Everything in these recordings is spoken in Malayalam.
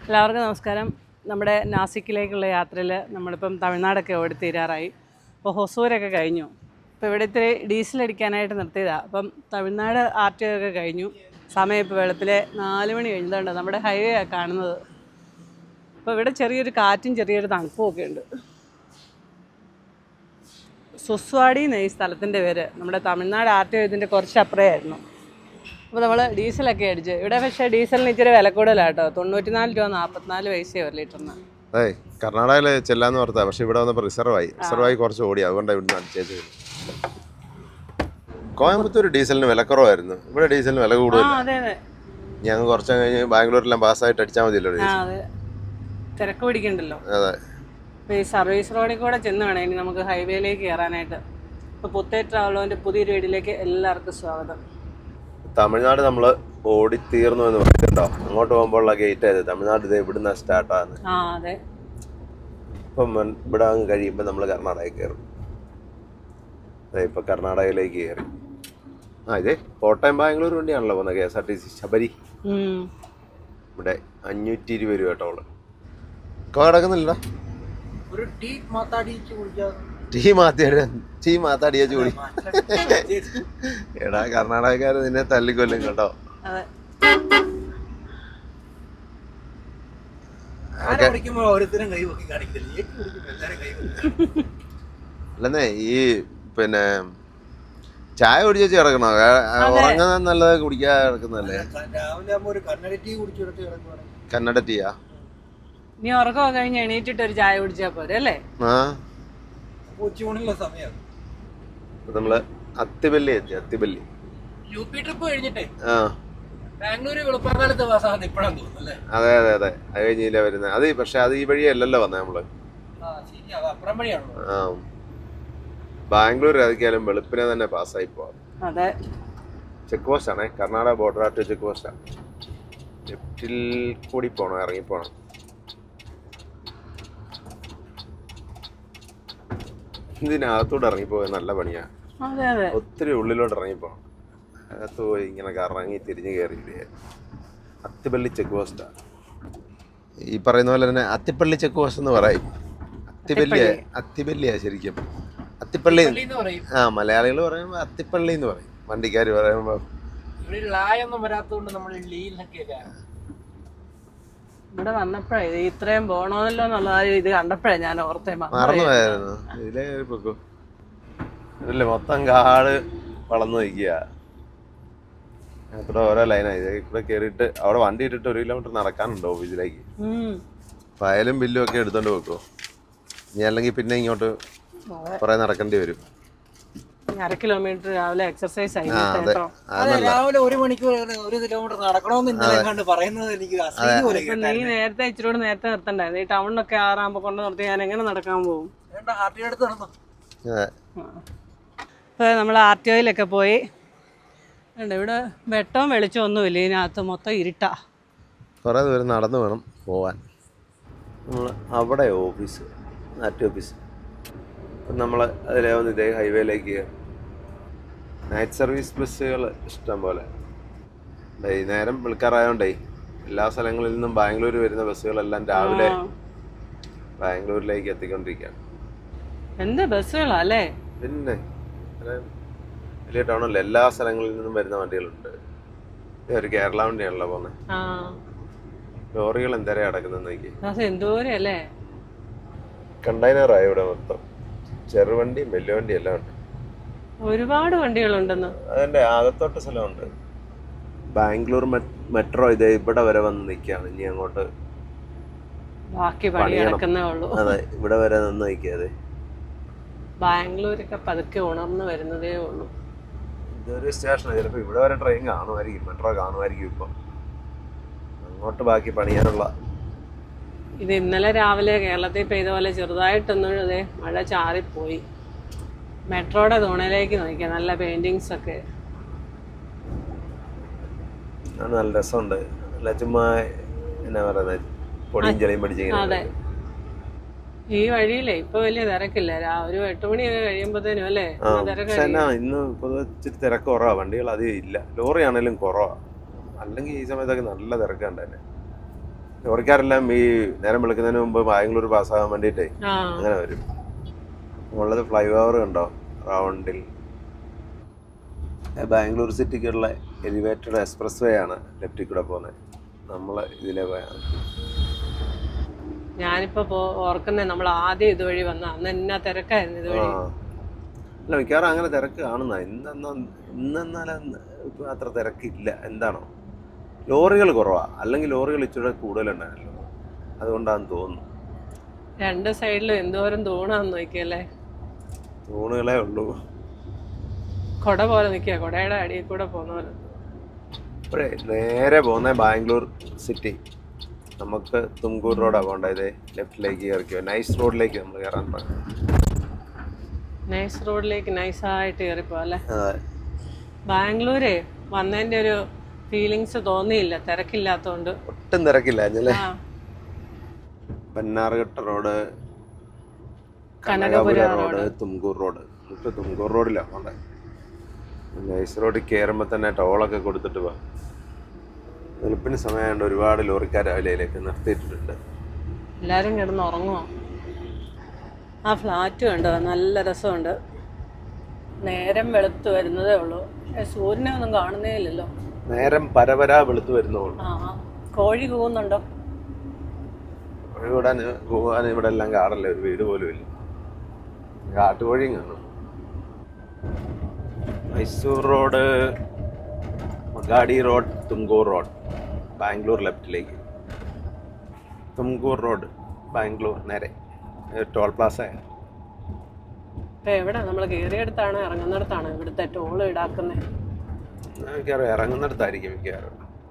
എല്ലാവർക്കും നമസ്കാരം നമ്മുടെ നാസിക്കിലേക്കുള്ള യാത്രയിൽ നമ്മളിപ്പം തമിഴ്നാടൊക്കെ ഓടി തീരാറായി അപ്പോൾ ഹൊസൂരൊക്കെ കഴിഞ്ഞു അപ്പോൾ ഇവിടെ ഇത്തിരി ഡീസൽ അടിക്കാനായിട്ട് നിർത്തിയതാണ് അപ്പം തമിഴ്നാട് ആർ ടി ഒക്കെ കഴിഞ്ഞു സമയം ഇപ്പോൾ വെളുപ്പിലെ നാല് മണി കഴിഞ്ഞതുകൊണ്ട് നമ്മുടെ ഹൈവേ ആണ് കാണുന്നത് അപ്പോൾ ഇവിടെ ചെറിയൊരു കാറ്റും ചെറിയൊരു തണുപ്പും ഒക്കെ ഉണ്ട് സുസ്വാടി എന്ന ഈ സ്ഥലത്തിൻ്റെ പേര് നമ്മുടെ തമിഴ്നാട് ആർ ടി ഇതിൻ്റെ കുറച്ച് അപ്പുറമായിരുന്നു അപ്പോൾ നമ്മൾ ഡീസലൊക്കെ അടിച്ച് ഇവിടെ പക്ഷേ ഡീസലിന് ഇച്ചിരി വില കൂടുതലാണ് കേട്ടോ തൊണ്ണൂറ്റിനാല് രൂപ നാൽപ്പത്തിനാല് പൈസ ഒരു ലിറ്ററിന് അതെ കർണാടകയിൽ ചെല്ലാന്ന് ഓർത്താ പക്ഷെ ഇവിടെ വന്നപ്പോൾ റിസർവ് ആയി റിസർവ് ആയി കുറച്ച് ഓടി അതുകൊണ്ടാണ് ഇവിടുന്ന് അടിച്ചേച്ചത് കോയമ്പത്തൂർ ഡീസലിന് വിലക്കുറവായിരുന്നു ഇവിടെ ഡീസലിന് വില ആ കൂടുതൽ അതെ അതെ ഞങ്ങൾ കുറച്ച് കഴിഞ്ഞ് ബാംഗ്ലൂരിലെല്ലാം പാസ്സായിട്ട് അടിച്ചാൽ മതിയല്ലോ ആ ഡീസൽ അതെ തിരക്ക് പിടിക്കണ്ടല്ലോ അതെ അപ്പോൾ ഈ സർവീസ് റോഡിൽ കൂടെ ചെന്ന് വേണം ഇനി നമുക്ക് ഹൈവേയിലേക്ക് കയറാനായിട്ട് ഇപ്പോൾ പുത്തേ ട്രാവലോൻ്റെ പുതിയൊരു വീട്ടിലേക്ക് എല്ലാവർക്കും സ്വാഗതം തമിഴ്നാട് നമ്മൾ ഓടി തീർന്നു എന്ന് പറഞ്ഞിട്ടുണ്ടോ അങ്ങോട്ട് പോകുമ്പോഴുള്ള ഗേറ്റ് ആയത് തമിഴ്നാട് ഇത് ഇവിടുന്ന് സ്റ്റാർട്ടാണ് ആ അതെ ഇപ്പം മൻ- ഇവിടെ അങ്ങ് കഴിയുമ്പോൾ നമ്മൾ കർണാടകയിൽ കയറും അതെ ഇപ്പം കർണാടകയിലേക്ക് കയറി ആ ഇതേ കോട്ടയം ബാംഗ്ലൂർ വണ്ടിയാണല്ലോ പോകുന്നത് K S R T C Sabari ഉം. ഇവിടെ അഞ്ഞൂറ്റി ഇരുപത് രൂപ ടോള് ഒക്കെ കിടക്കുന്നില്ല ഒരു ടീ മാത്താടിച്ച് കുടിക്കാതെ ടീ മാത്തിയുടെ ടീ മാത്താടിയ ചൂടി എടാ കർണാടകക്കാർ നിന്നെ തല്ലിക്കൊല്ലും കേട്ടോ അതെ ആരെ കുടിക്കുമ്പോൾ ഓരോരുത്തരും കൈ പൊക്കി കാണിക്കില്ല ഏറ്റ് കുടിക്കുമ്പോൾ എല്ലാവരും കൈ പൊക്കി അല്ലെന്നേ ഈ പിന്നെ ചായ കുടിച്ചു കിടക്കണോ ഉറങ്ങുന്ന നല്ലത് കുടിക്കാതെ കിടക്കുന്നല്ലേ രാവിലെ ആകുമ്പോൾ ഒരു കന്നഡ ടീ കുടിച്ചെടുത്ത് കിടക്കുവാണെങ്കിൽ കന്നഡ ടീയാ ഇനി ഉറക്കമൊക്കെ കഴിഞ്ഞ് എണീറ്റിട്ട് ഒരു ചായ കുടിച്ചാൽ പോരെ അല്ലേ ആ ഉച്ചയൂണിലുള്ള സമയമാണ് ഇപ്പൊ നമ്മള് അത്തിബല്ലി എത്തി അത്തിബല്ലി യു പി ട്രിപ്പ് കഴിഞ്ഞിട്ടേ ആ ബാംഗ്ലൂർ വെളുപ്പാങ്കാലത്ത് പാസ്സാകുന്ന ഇപ്പോഴാന്ന് തോന്നുന്നു അല്ലേ അതെ അതെ അതെ അത് കഴിഞ്ഞില്ല വരുന്നത് അത് പക്ഷെ അത് ഈ വഴിയല്ലല്ലോ വന്നേ നമ്മള് ആ ശരി അത് അപ്പുറം വഴിയാണല്ലോ ആ ബാംഗ്ലൂർ ഏതൊക്കെയാലും വെളുപ്പിനെ തന്നെ പാസ്സായി പോവാം അതെ ചെക്ക് പോസ്റ്റ് ആണേ കർണാടക ബോർഡർ ആയിട്ട് ചെക്ക് പോസ്റ്റാ ലെഫ്റ്റിൽ കൂടി പോണം ഇറങ്ങി പോണം ഇതിനകത്തൂടെ ഇറങ്ങിപ്പോയി നല്ല പണിയാ അതെ അതെ ഒത്തിരി ഉള്ളിലോട്ട് ഇറങ്ങിപ്പോണം അകത്ത് പോയി ഇങ്ങനെ കറങ്ങി തിരിഞ്ഞ് കയറിയില്ലേ അത്തിപ്പള്ളി ചെക്ക് പോസ്റ്റാ ഈ പറയുന്ന പോലെ തന്നെ അത്തിപ്പള്ളി ചെക്ക് പോസ്റ്റ് എന്ന് പറയും അത്തിപ്പല്ലിയ അത്തിപ്പല്ലിയാ ശരിക്കും അത്തിപ്പള്ളി എന്ന് പറയും ആ മലയാളികൾ പറയുമ്പോൾ അത്തിപ്പള്ളി എന്ന് പറയും വണ്ടിക്കാർ പറയുമ്പോൾ ഇവിടെ ലായൊന്നും വരാത്തതുകൊണ്ട് നമ്മൾ ലീന്നൊക്കെ ഇവിടെ വന്നപ്പോഴേ ഇത് ഇത്രയും പോണമല്ലോ എന്നുള്ളത് ഇത് കണ്ടപ്പോഴേ ഞാൻ ഓർത്തേ മറന്നു പോയായിരുന്നു ഇതിലേ കയറി പൊക്കോ ഇതില്ലേ മൊത്തം കാട് വളർന്നു നിൽക്കുക ഇവിടെ ഓരോ ലൈനായി ഇവിടെ കയറിയിട്ട് അവിടെ വണ്ടി ഇട്ടിട്ട് ഒരു കിലോമീറ്റർ നടക്കാനുണ്ടോ ഓഫീസിലേക്ക് ഉം. ഫയലും ബില്ലും ഒക്കെ എടുത്തോണ്ട് വെക്കോ ഇനി അല്ലെങ്കിൽ പിന്നെ ഇങ്ങോട്ട് കുറെ നടക്കേണ്ടി വരും ഇനി അര കിലോമീറ്റർ രാവിലെ എക്സർസൈസ് ആയി ആ അതെ കേട്ടോ അതെ രാവിലെ ഒരു മണിക്കൂർ ഒരു കിലോമീറ്റർ നടക്കണമെന്ന് ഇന്നലെ കണ്ട് പറയുന്നത് എനിക്ക് അസൂയ പോലെ ഇപ്പൊ നീ നേരത്തെ ഇച്ചിരി കൂടെ നേരത്തെ നിർത്തണ്ടായിരുന്നു ഈ ടൗണിലൊക്കെ ആറാകുമ്പോൾ കൊണ്ട് നിർത്തി ഞാൻ എങ്ങനെ നടക്കാൻ പോകും വേണ്ട ഹാർട്ടിയുടെ അടുത്ത് നടന്നു അതെ. ഇപ്പോൾ നമ്മൾ ആർ ടി ഒയിലൊക്കെ പോയി ഉണ്ട് ഇവിടെ വെട്ടവും വെളിച്ചവും ഒന്നുമില്ല ഇതിനകത്ത് മൊത്തം ഇരുട്ടാ കുറേ ദൂരം നടന്നു വേണം പോവാൻ നമ്മൾ അവിടെ ഓഫീസ് നാറ്റ് ഓഫീസ് അപ്പം നമ്മൾ അതിലെ വന്ന് ഇതേ ഹൈവേയിലേക്ക് നൈറ്റ് സർവീസ് ബസ്സുകൾ ഇഷ്ടം പോലെ വൈകുന്നേരം വിളിക്കാറായോണ്ടേ എല്ലാ സ്ഥലങ്ങളിൽ നിന്നും ബാംഗ്ലൂർ വരുന്ന ബസ്സുകളെല്ലാം രാവിലെ ആ. ബാംഗ്ലൂരിലേക്ക് എത്തിക്കൊണ്ടിരിക്കുകയാണ് എന്ത് ബസ്സുകളാ അല്ലേ പിന്നെ ഇത്രയും വലിയ ടൗണല്ലേ എല്ലാ സ്ഥലങ്ങളിൽ നിന്നും വരുന്ന വണ്ടികളുണ്ട് ഇത് ഒരു കേരള വണ്ടിയാണല്ലോ പോകുന്നത് ആ ലോറികൾ എന്തേരം കിടക്കുന്നത് നോക്കി അത് എന്തോരം അല്ലേ കണ്ടെയ്നറായി ഇവിടെ മൊത്തം ചെറുവണ്ടിയും വലിയ വണ്ടിയും എല്ലാം ഉണ്ട് ഒരുപാട് വണ്ടികളുണ്ടെന്ന് അതിന്റെ ആകത്തോട്ട് സ്ഥലമുണ്ട് ബാംഗ്ലൂർ മെട്രോ ഇത് ഇവിടെ വരെ വന്ന് നിൽക്കുകയാണ് ഇനി അങ്ങോട്ട് ബാക്കി പണി പണിയണം. കിടക്കുന്നേ ഉള്ളൂ അതെ ഇവിടെ വരെ നിന്ന് നിൽക്കാതെ ബാംഗ്ലൂരൊക്കെ പതുക്കെ ഉണർന്നു വരുന്നതേ ഉള്ളൂ ഇതൊരു സ്റ്റേഷനാണ് ചിലപ്പോൾ ഇവിടെ വരെ ട്രെയിൻ കാണുമായിരിക്കും മെട്രോ കാണുമായിരിക്കും ഇപ്പം അങ്ങോട്ട് ബാക്കി പണിയാനുള്ള ഇത് ഇന്നലെ രാവിലെ കേരളത്തിൽ പെയ്ത പോലെ ചെറുതായിട്ടൊന്നും ഇതേ മഴ ചാറിപ്പോയി മെട്രോയുടെ തൂണയിലേക്ക് നോക്കിയാൽ നല്ല പെയിന്റിങ്സ് ഒക്കെ ആണ് നല്ല രസമുണ്ട് നല്ല ചുമ്മാ എന്നാ പറയുന്നത് പൊടിയും ചെളിയും അതെ പഠിച്ചിങ്ങനെ ഈ വഴിയിലേ ഇപ്പൊ വലിയ തിരക്കില്ല രാ- ഒരു എട്ട് മണിയൊക്കെ കഴിയുമ്പോഴത്തേനും അല്ലേ ആ ഇന്ന് തിരക്ക് പക്ഷെ എന്നാ ഇന്ന് പൊതുവെ ഇച്ചിരി തിരക്ക് കുറവാ വണ്ടികൾ അധികം ഇല്ല ലോറി ആണെങ്കിലും കുറവാ അല്ലെങ്കിൽ ഈ സമയത്തൊക്കെ നല്ല തിരക്കുണ്ട് തന്നെ ലോറിക്കാരെല്ലാം ഈ നേരം വെളുക്കുന്നതിന് മുമ്പ് ബാംഗ്ലൂർ പാസ്സാകാൻ വേണ്ടിയിട്ടേ ആ അങ്ങനെ വരും ഉള്ളത് ഫ്ലൈ ഓവർ കണ്ടോ റൗണ്ടിൽ ബാംഗ്ലൂർ സിറ്റിക്കുള്ള എലിവേറ്റഡ് എക്സ്പ്രസ് വേ ആണ് ലെഫ്റ്റിൽ കൂടെ പോകുന്നത് നമ്മൾ ഇതിലെ പോയാണ് ഞാനിപ്പോ പോ- ഓർക്കുന്നേ നമ്മൾ ആദ്യം ഇതുവഴി വന്ന അന്ന് എന്നാ തിരക്കായിരുന്നു ഇതുവഴി ആ. അല്ല മിക്കവാറും അങ്ങനെ തിരക്ക് കാണുന്ന ഇന്നെന്നാ ഇന്നെന്നാലും ഇപ്പൊ അത്ര തിരക്കില്ല എന്താണോ ലോറികൾ കുറവാ അല്ലെങ്കിൽ ലോറികൾ ഇച്ചിരി കൂടുതലുണ്ടായല്ലോ അതുകൊണ്ടാന്ന് തോന്നുന്നു രണ്ട് സൈഡിലും എന്തോരം തൂണാന്ന് നോക്കിയല്ലേ തൂണുകളേ ഉള്ളൂ കൊട പോലെ നിൽക്കുക കൊടയുടെ അടിയിൽ കൂടെ പോകുന്ന പോലെ ഇപ്പോഴേ നേരെ പോകുന്ന ബാംഗ്ലൂർ സിറ്റി നമുക്ക് തുംകൂർ റോഡാണ് പോകേണ്ടത് ലെഫ്റ്റിലേക്ക് കയറിക്കോ നൈസ് റോഡിലേക്ക് നമ്മൾ കയറാൻ പറഞ്ഞു നൈസ് റോഡിലേക്ക് നൈസായിട്ട് കയറിപ്പോ അല്ലേ അതെ ബാംഗ്ലൂര് വന്നതിന്റെ ഒരു ഫീലിങ്സ് തോന്നിയില്ല തിരക്കില്ലാത്തോണ്ട് ഒട്ടും തിരക്കില്ല അല്ലേ ആ Bannerghatta road Kanakapura Kanakapura road Tumkur road നമുക്ക് തുംകൂർ റോഡിലാണ് പോകേണ്ടത് നൈസ് റോഡിൽ കയറുമ്പോൾ തന്നെ ടോളൊക്കെ കൊടുത്തിട്ട് പോവാം വെളുപ്പിന് സമയമായതുകൊണ്ട് ഒരുപാട് ലോറിക്കാർ രാവിലെയിലേക്ക് നിർത്തിയിട്ടുണ്ട് എല്ലാരും കിടന്ന് ഉറങ്ങുമോ ആ ഫ്ലാറ്റ് കണ്ടോ നല്ല രസമുണ്ട് നേരം വെളുത്ത് വരുന്നതേ ഉള്ളൂ പക്ഷേ സൂര്യനെ ഒന്നും കാണുന്നേ ഇല്ലല്ലോ നേരം പരപരാ വെളുത്ത് വരുന്നുള്ളൂ ആ ആ. കോഴി കൂവുന്നുണ്ടോ ഇവിടെ പോകാൻ ഇവിടെ എല്ലാം കാടല്ലേ ഒരു വീട് പോലും ഇല്ല കാട്ടുകോഴിയും കാണും Mysore road Magadi road Tumkur road Bangalore ലെഫ്റ്റിലേക്ക് തുംകൂർ റോഡ് ബാംഗ്ലൂർ നേരെ ടോൾ പ്ലാസ ഇപ്പൊ എവിടെ നമ്മൾ കയറിയെടുത്താണോ ഇറങ്ങുന്നിടത്താണോ ഇവിടുത്തെ ടോൾ ഈടാക്കുന്നത് മിക്കവാറും ഇറങ്ങുന്നിടത്തായിരിക്കും മിക്കവാറും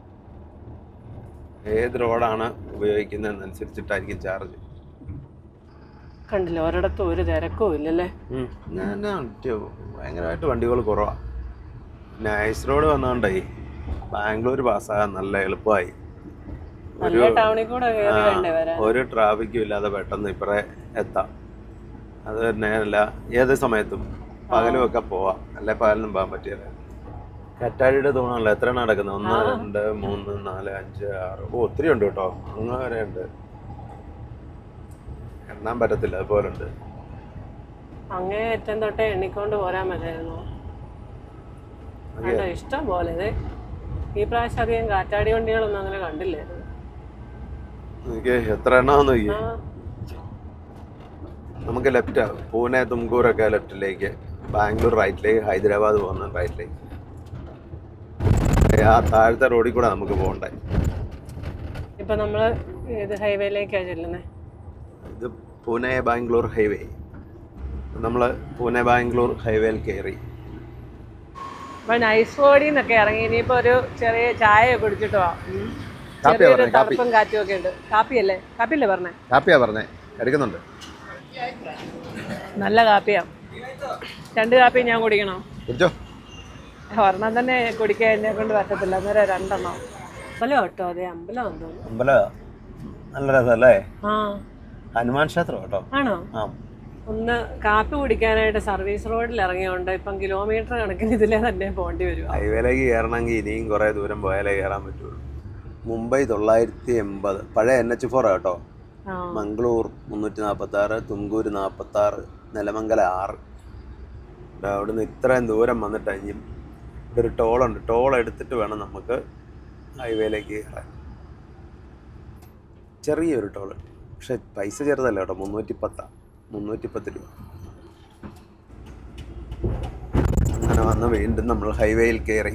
ഏത് റോഡാണ് ഉപയോഗിക്കുന്നതെന്നനുസരിച്ചിട്ടായിരിക്കും ചാർജ് കണ്ടില്ല ഒരിടത്തും ഒരു തിരക്കും ഇല്ലല്ലേ ഞാൻ ഭയങ്കരമായിട്ട് വണ്ടികൾ കുറവാണ് നൈസ് റോഡ് വന്നോണ്ടേ ബാംഗ്ലൂർ പാസ്സാകാൻ നല്ല എളുപ്പമായി നല്ല ടൗണിൽ കൂടെ കയറി വേണ്ടേ വരാൻ ഒരു ട്രാഫിക്കും ഇല്ലാതെ പെട്ടെന്ന് ഇപ്പറേ എത്താം അത് തന്നെയല്ല ഏത് സമയത്തും പകലും ഒക്കെ പോവാം അല്ലെ പകലിനും പോകാൻ പറ്റിയല്ല കറ്റാടിയുടെ തൂണല്ലോ എത്ര നടക്കുന്നത് ഒന്ന് രണ്ട് മൂന്ന് നാല് അഞ്ച് ആറ് ഓ ഒത്തിരി ഉണ്ട് കേട്ടോ അങ്ങ് വരെ ഉണ്ട് എണ്ണാൻ പറ്റത്തില്ല അതുപോലെ ഉണ്ട് അങ്ങേ അറ്റം തൊട്ടേ എണ്ണിക്കൊണ്ട് പോരാൻ പറ്റായിരുന്നു കണ്ടോ ഇഷ്ടം പോലെ ഇത് ഈ പ്രാവശ്യം അധികം കാറ്റാടി വണ്ടികളൊന്നും അങ്ങനെ കണ്ടില്ലായിരുന്നു എനിക്ക് എത്ര എണ്ണമാന്ന് നോക്കി ആ നമുക്ക് ലെഫ്റ്റ് പൂനെ തുംകൂറൊക്കെ ലെഫ്റ്റിലേക്ക് ബാംഗ്ലൂർ റൈറ്റിലേക്ക് ഹൈദരാബാദ് പോകുന്ന റൈറ്റിലേക്ക് ആ താഴത്തെ റോഡിൽ കൂടെ നമുക്ക് പോകണ്ടേ ഇപ്പൊ നമ്മള് ഏത് ഹൈവേയിലേക്കാ ചെല്ലുന്നേ ഇത് പൂനെ ബാംഗ്ലൂർ ഹൈവേ നമ്മൾ പൂനെ ബാംഗ്ലൂർ ഹൈവേയിൽ കയറി അപ്പൊ നൈസ് ബോഡിയിൽ നിന്നൊക്കെ ഇറങ്ങി ഇനിയിപ്പോ ഒരു ചെറിയ ചായ കുടിച്ചിട്ട് പോവാം ഉം. കാപ്പിയാ ചെറിയൊരു പറഞ്ഞേ, കാപ്പി. തണുപ്പും കാറ്റും ഒക്കെ ഉണ്ട് കാപ്പിയല്ലേ കാപ്പിയല്ലേ പറഞ്ഞേ ഹാപ്പിയാ പറഞ്ഞേ എടുക്കുന്നുണ്ട് നല്ല കാപ്പിയാ രണ്ട് കാപ്പി ഞാൻ കുടിക്കണോ കുടിച്ചോ ഒരെണ്ണം തന്നെ കുടിക്കാൻ എന്നെ കൊണ്ട് പറ്റത്തില്ല അന്നേരം രണ്ടെണ്ണം അമ്പലം കേട്ടോ അതെ അമ്പലം തോന്നുന്നു അമ്പല നല്ല രസമല്ലേ ആ ഹനുമാൻ ക്ഷേത്രം കേട്ടോ ആണോ ആ ഒന്ന് കാപ്പി കുടിക്കാനായിട്ട് സർവീസ് റോഡിൽ ഇറങ്ങിയോണ്ട് ഇപ്പം കിലോമീറ്റർ കണക്കിന് ഇതിലേ തന്നെ പോകേണ്ടി വരും ഹൈവേയിലേക്ക് കയറണമെങ്കിൽ ഇനിയും കുറേ ദൂരം പോയാലേ കയറാൻ പറ്റുള്ളൂ മുംബൈ തൊള്ളായിരത്തി എൺപത് പഴയ എൻ എച്ച് ഫോർ കേട്ടോ ആ മംഗളൂർ മുന്നൂറ്റി നാൽപ്പത്തി ആറ് തുംകൂര് നാൽപ്പത്തി ആറ് നിലമംഗല ആറ് ഇവിടെ അവിടുന്ന് ഇത്രയും ദൂരം വന്നിട്ട് ഇനി ഇവിടെ ഒരു ടോളുണ്ട് ടോൾ എടുത്തിട്ട് വേണം നമുക്ക് ഹൈവേയിലേക്ക് കയറാൻ ചെറിയൊരു ടോള് പക്ഷെ പൈസ ചെറുതല്ല കേട്ടോ മുന്നൂറ്റി പത്താ മുന്നൂറ്റി പത്ത് രൂപ അങ്ങനെ വന്ന് വീണ്ടും നമ്മൾ ഹൈവേയിൽ കയറി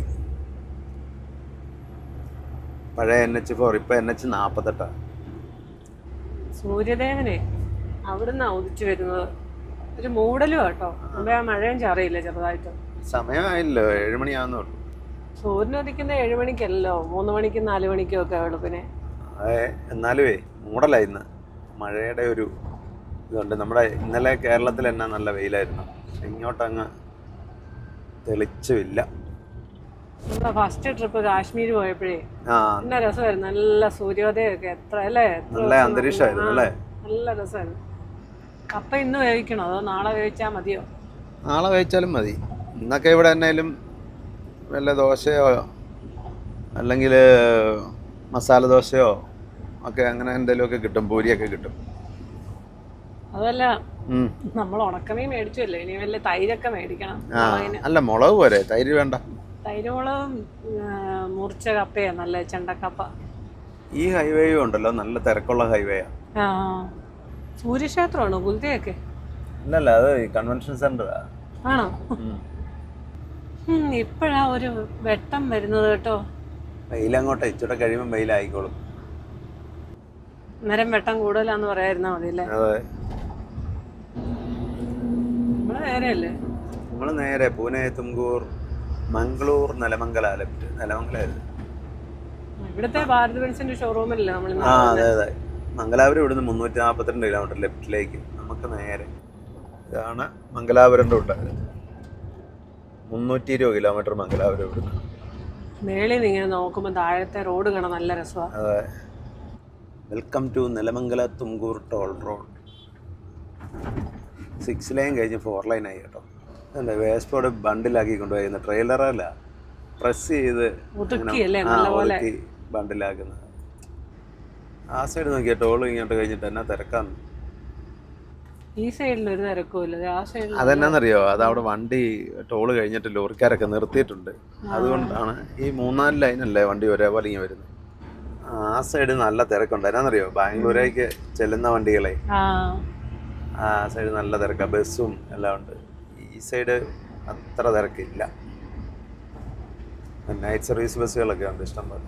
പഴയ എൻ എച്ച് ഫോർ ഇപ്പം എൻ എച്ച് നാൽപ്പത്തെട്ടാണ് സൂര്യദേവനെ അവിടുന്ന് ഉദിച്ചു വരുന്നത് ഒരു മൂടലും കേട്ടോ മുമ്പേ ആ മഴയും ചറിയില്ല ചെറുതായിട്ട് സമയമായില്ലോ ഏഴ് മണിയാവുന്നുള്ളൂ സൂര്യൻ ഉദിക്കുന്ന ഏഴ് മണിക്കല്ലോ മൂന്ന് മണിക്കും നാല് മണിക്കും ഒക്കെ വെളുപ്പിനെ അതെ എന്നാലുവേ മൂടല ഇന്ന് മഴയുടെ ഒരു ഇതുണ്ട് നമ്മുടെ ഇന്നലെ കേരളത്തിൽ തന്നെ നല്ല വെയിലായിരുന്നു പക്ഷെ ഇങ്ങോട്ടങ്ങ് തെളിച്ചുമില്ല നമ്മുടെ ഫസ്റ്റ് ട്രിപ്പ് കാശ്മീർ പോയപ്പോഴേ ആ നല്ല രസമായിരുന്നു നല്ല സൂര്യോദയമൊക്കെ എത്ര അല്ലേ എത്ര നല്ല ദിവസം അന്തരീക്ഷമായിരുന്നു ആ, അല്ലേ? നല്ല രസമായിരുന്നു കപ്പ ഇന്ന് വേവിക്കണോ അതോ നാളെ വേവിച്ചാൽ മതിയോ നാളെ കഴിച്ചാലും മതി ഇന്നൊക്കെ ഇവിടെ എന്നാലും വല്ല ദോശയോ അല്ലെങ്കിൽ മസാല ദോശയോ ഒക്കെ അങ്ങനെ എന്തെങ്കിലുമൊക്കെ കിട്ടും പൂരിയൊക്കെ കിട്ടും അതല്ല ഉം. നമ്മൾ ഉണക്കമീൻ മേടിച്ചല്ലേ ഇനി വല്ല തൈരൊക്കെ മേടിക്കണം ആ മുളകിന്. അല്ല മുളക് പോരെ തൈര് വേണ്ട തൈര് മുളകും ആ, മുറിച്ച കപ്പയാ നല്ല ചെണ്ടക്കപ്പ ഈ ഹൈവേയും ഉണ്ടല്ലോ നല്ല തിരക്കുള്ള ഹൈവേയാ ആ സൂര്യക്ഷേത്രമാണോ പുതിയൊക്കെ അല്ലല്ല അത് കൺവെൻഷൻ സെന്ററാ ആണോ ഉം, ഇപ്പഴാ ഒരു വെട്ടം വരുന്നത് കേട്ടോ വെയിലങ്ങോട്ടെ ഇച്ചിടെ കഴിയുമ്പോൾ വെയിലായിക്കോളും അന്നേരം വെട്ടം കൂടുതലാന്ന് പറയായിരുന്നാ മതി അല്ലേ അതെ നമ്മള് നേരെയല്ലേ നമ്മൾ നേരെ പൂനെ തുംകൂർ മംഗളൂർ നിലമംഗല ലെഫ്റ്റ് നിലമംഗലായിരുന്നു ഇവിടുത്തെ ഭാരത് ബെൻസിന്റെ ഷോറൂമിലല്ലേ നമ്മൾ ആ അതെ അതെ മംഗലാപുരം ഇവിടുന്ന് മുന്നൂറ്റി നാൽപ്പത്തിരണ്ട് കിലോമീറ്റർ ലെഫ്റ്റിലേക്ക് നമുക്ക് നേരെ ഇതാണ് മംഗലാപുരം റൂട്ട് മുന്നൂറ്റി ഇരുപത് കിലോമീറ്റർ മംഗലാപുരം ഇവിടുന്ന് മേളിൽ നിന്ന് ഇങ്ങനെ നോക്കുമ്പോൾ താഴത്തെ റോഡ് കാണാൻ നല്ല രസമാണ് അതെ welcome to Nelamangala Tumkur toll road six lane കഴിഞ്ഞ് ഫോർ ലൈൻ ആയി കേട്ടോ അല്ലേ വേസ്റ്റോട് ബണ്ടിലാക്കി കൊണ്ടുപോയിരുന്ന ട്രെയിലറല്ല പ്രസ് ചെയ്ത് ഒതുക്കിയല്ലേ ആ, നല്ലപോലെ ഒതുക്കി ബണ്ടിലാക്കുന്നത് ആ സൈഡ് നോക്കിയാൽ ടോൾ ഇങ്ങോട്ട് കഴിഞ്ഞിട്ട് എന്നാ തിരക്കാന്ന് ഈ സൈഡിൽ ഒരു തിരക്കുമില്ല ദേ ആ സൈഡിൽ അതെന്നാന്നറിയോ അത് അവിടെ വണ്ടി ടോള് കഴിഞ്ഞിട്ട് ലോറിക്കാരൊക്കെ നിർത്തിയിട്ടുണ്ട് അതുകൊണ്ടാണ് ഈ മൂന്നാല് ലൈനല്ലേ വണ്ടി ഒരേപോലെ ഇങ്ങനെ വരുന്നത് ആ സൈഡ് നല്ല തിരക്കുണ്ട് എന്നാന്നറിയോ ബാംഗ്ലൂരേക്ക് ചെല്ലുന്ന വണ്ടികളെ ആ ആ സൈഡ് നല്ല തിരക്കാണ് ബസ്സും എല്ലാം ഉണ്ട് ഈ സൈഡ് അത്ര തിരക്കില്ല നൈറ്റ് സർവീസ് ബസ്സുകളൊക്കെ ഉണ്ട് ഇഷ്ടം പോലെ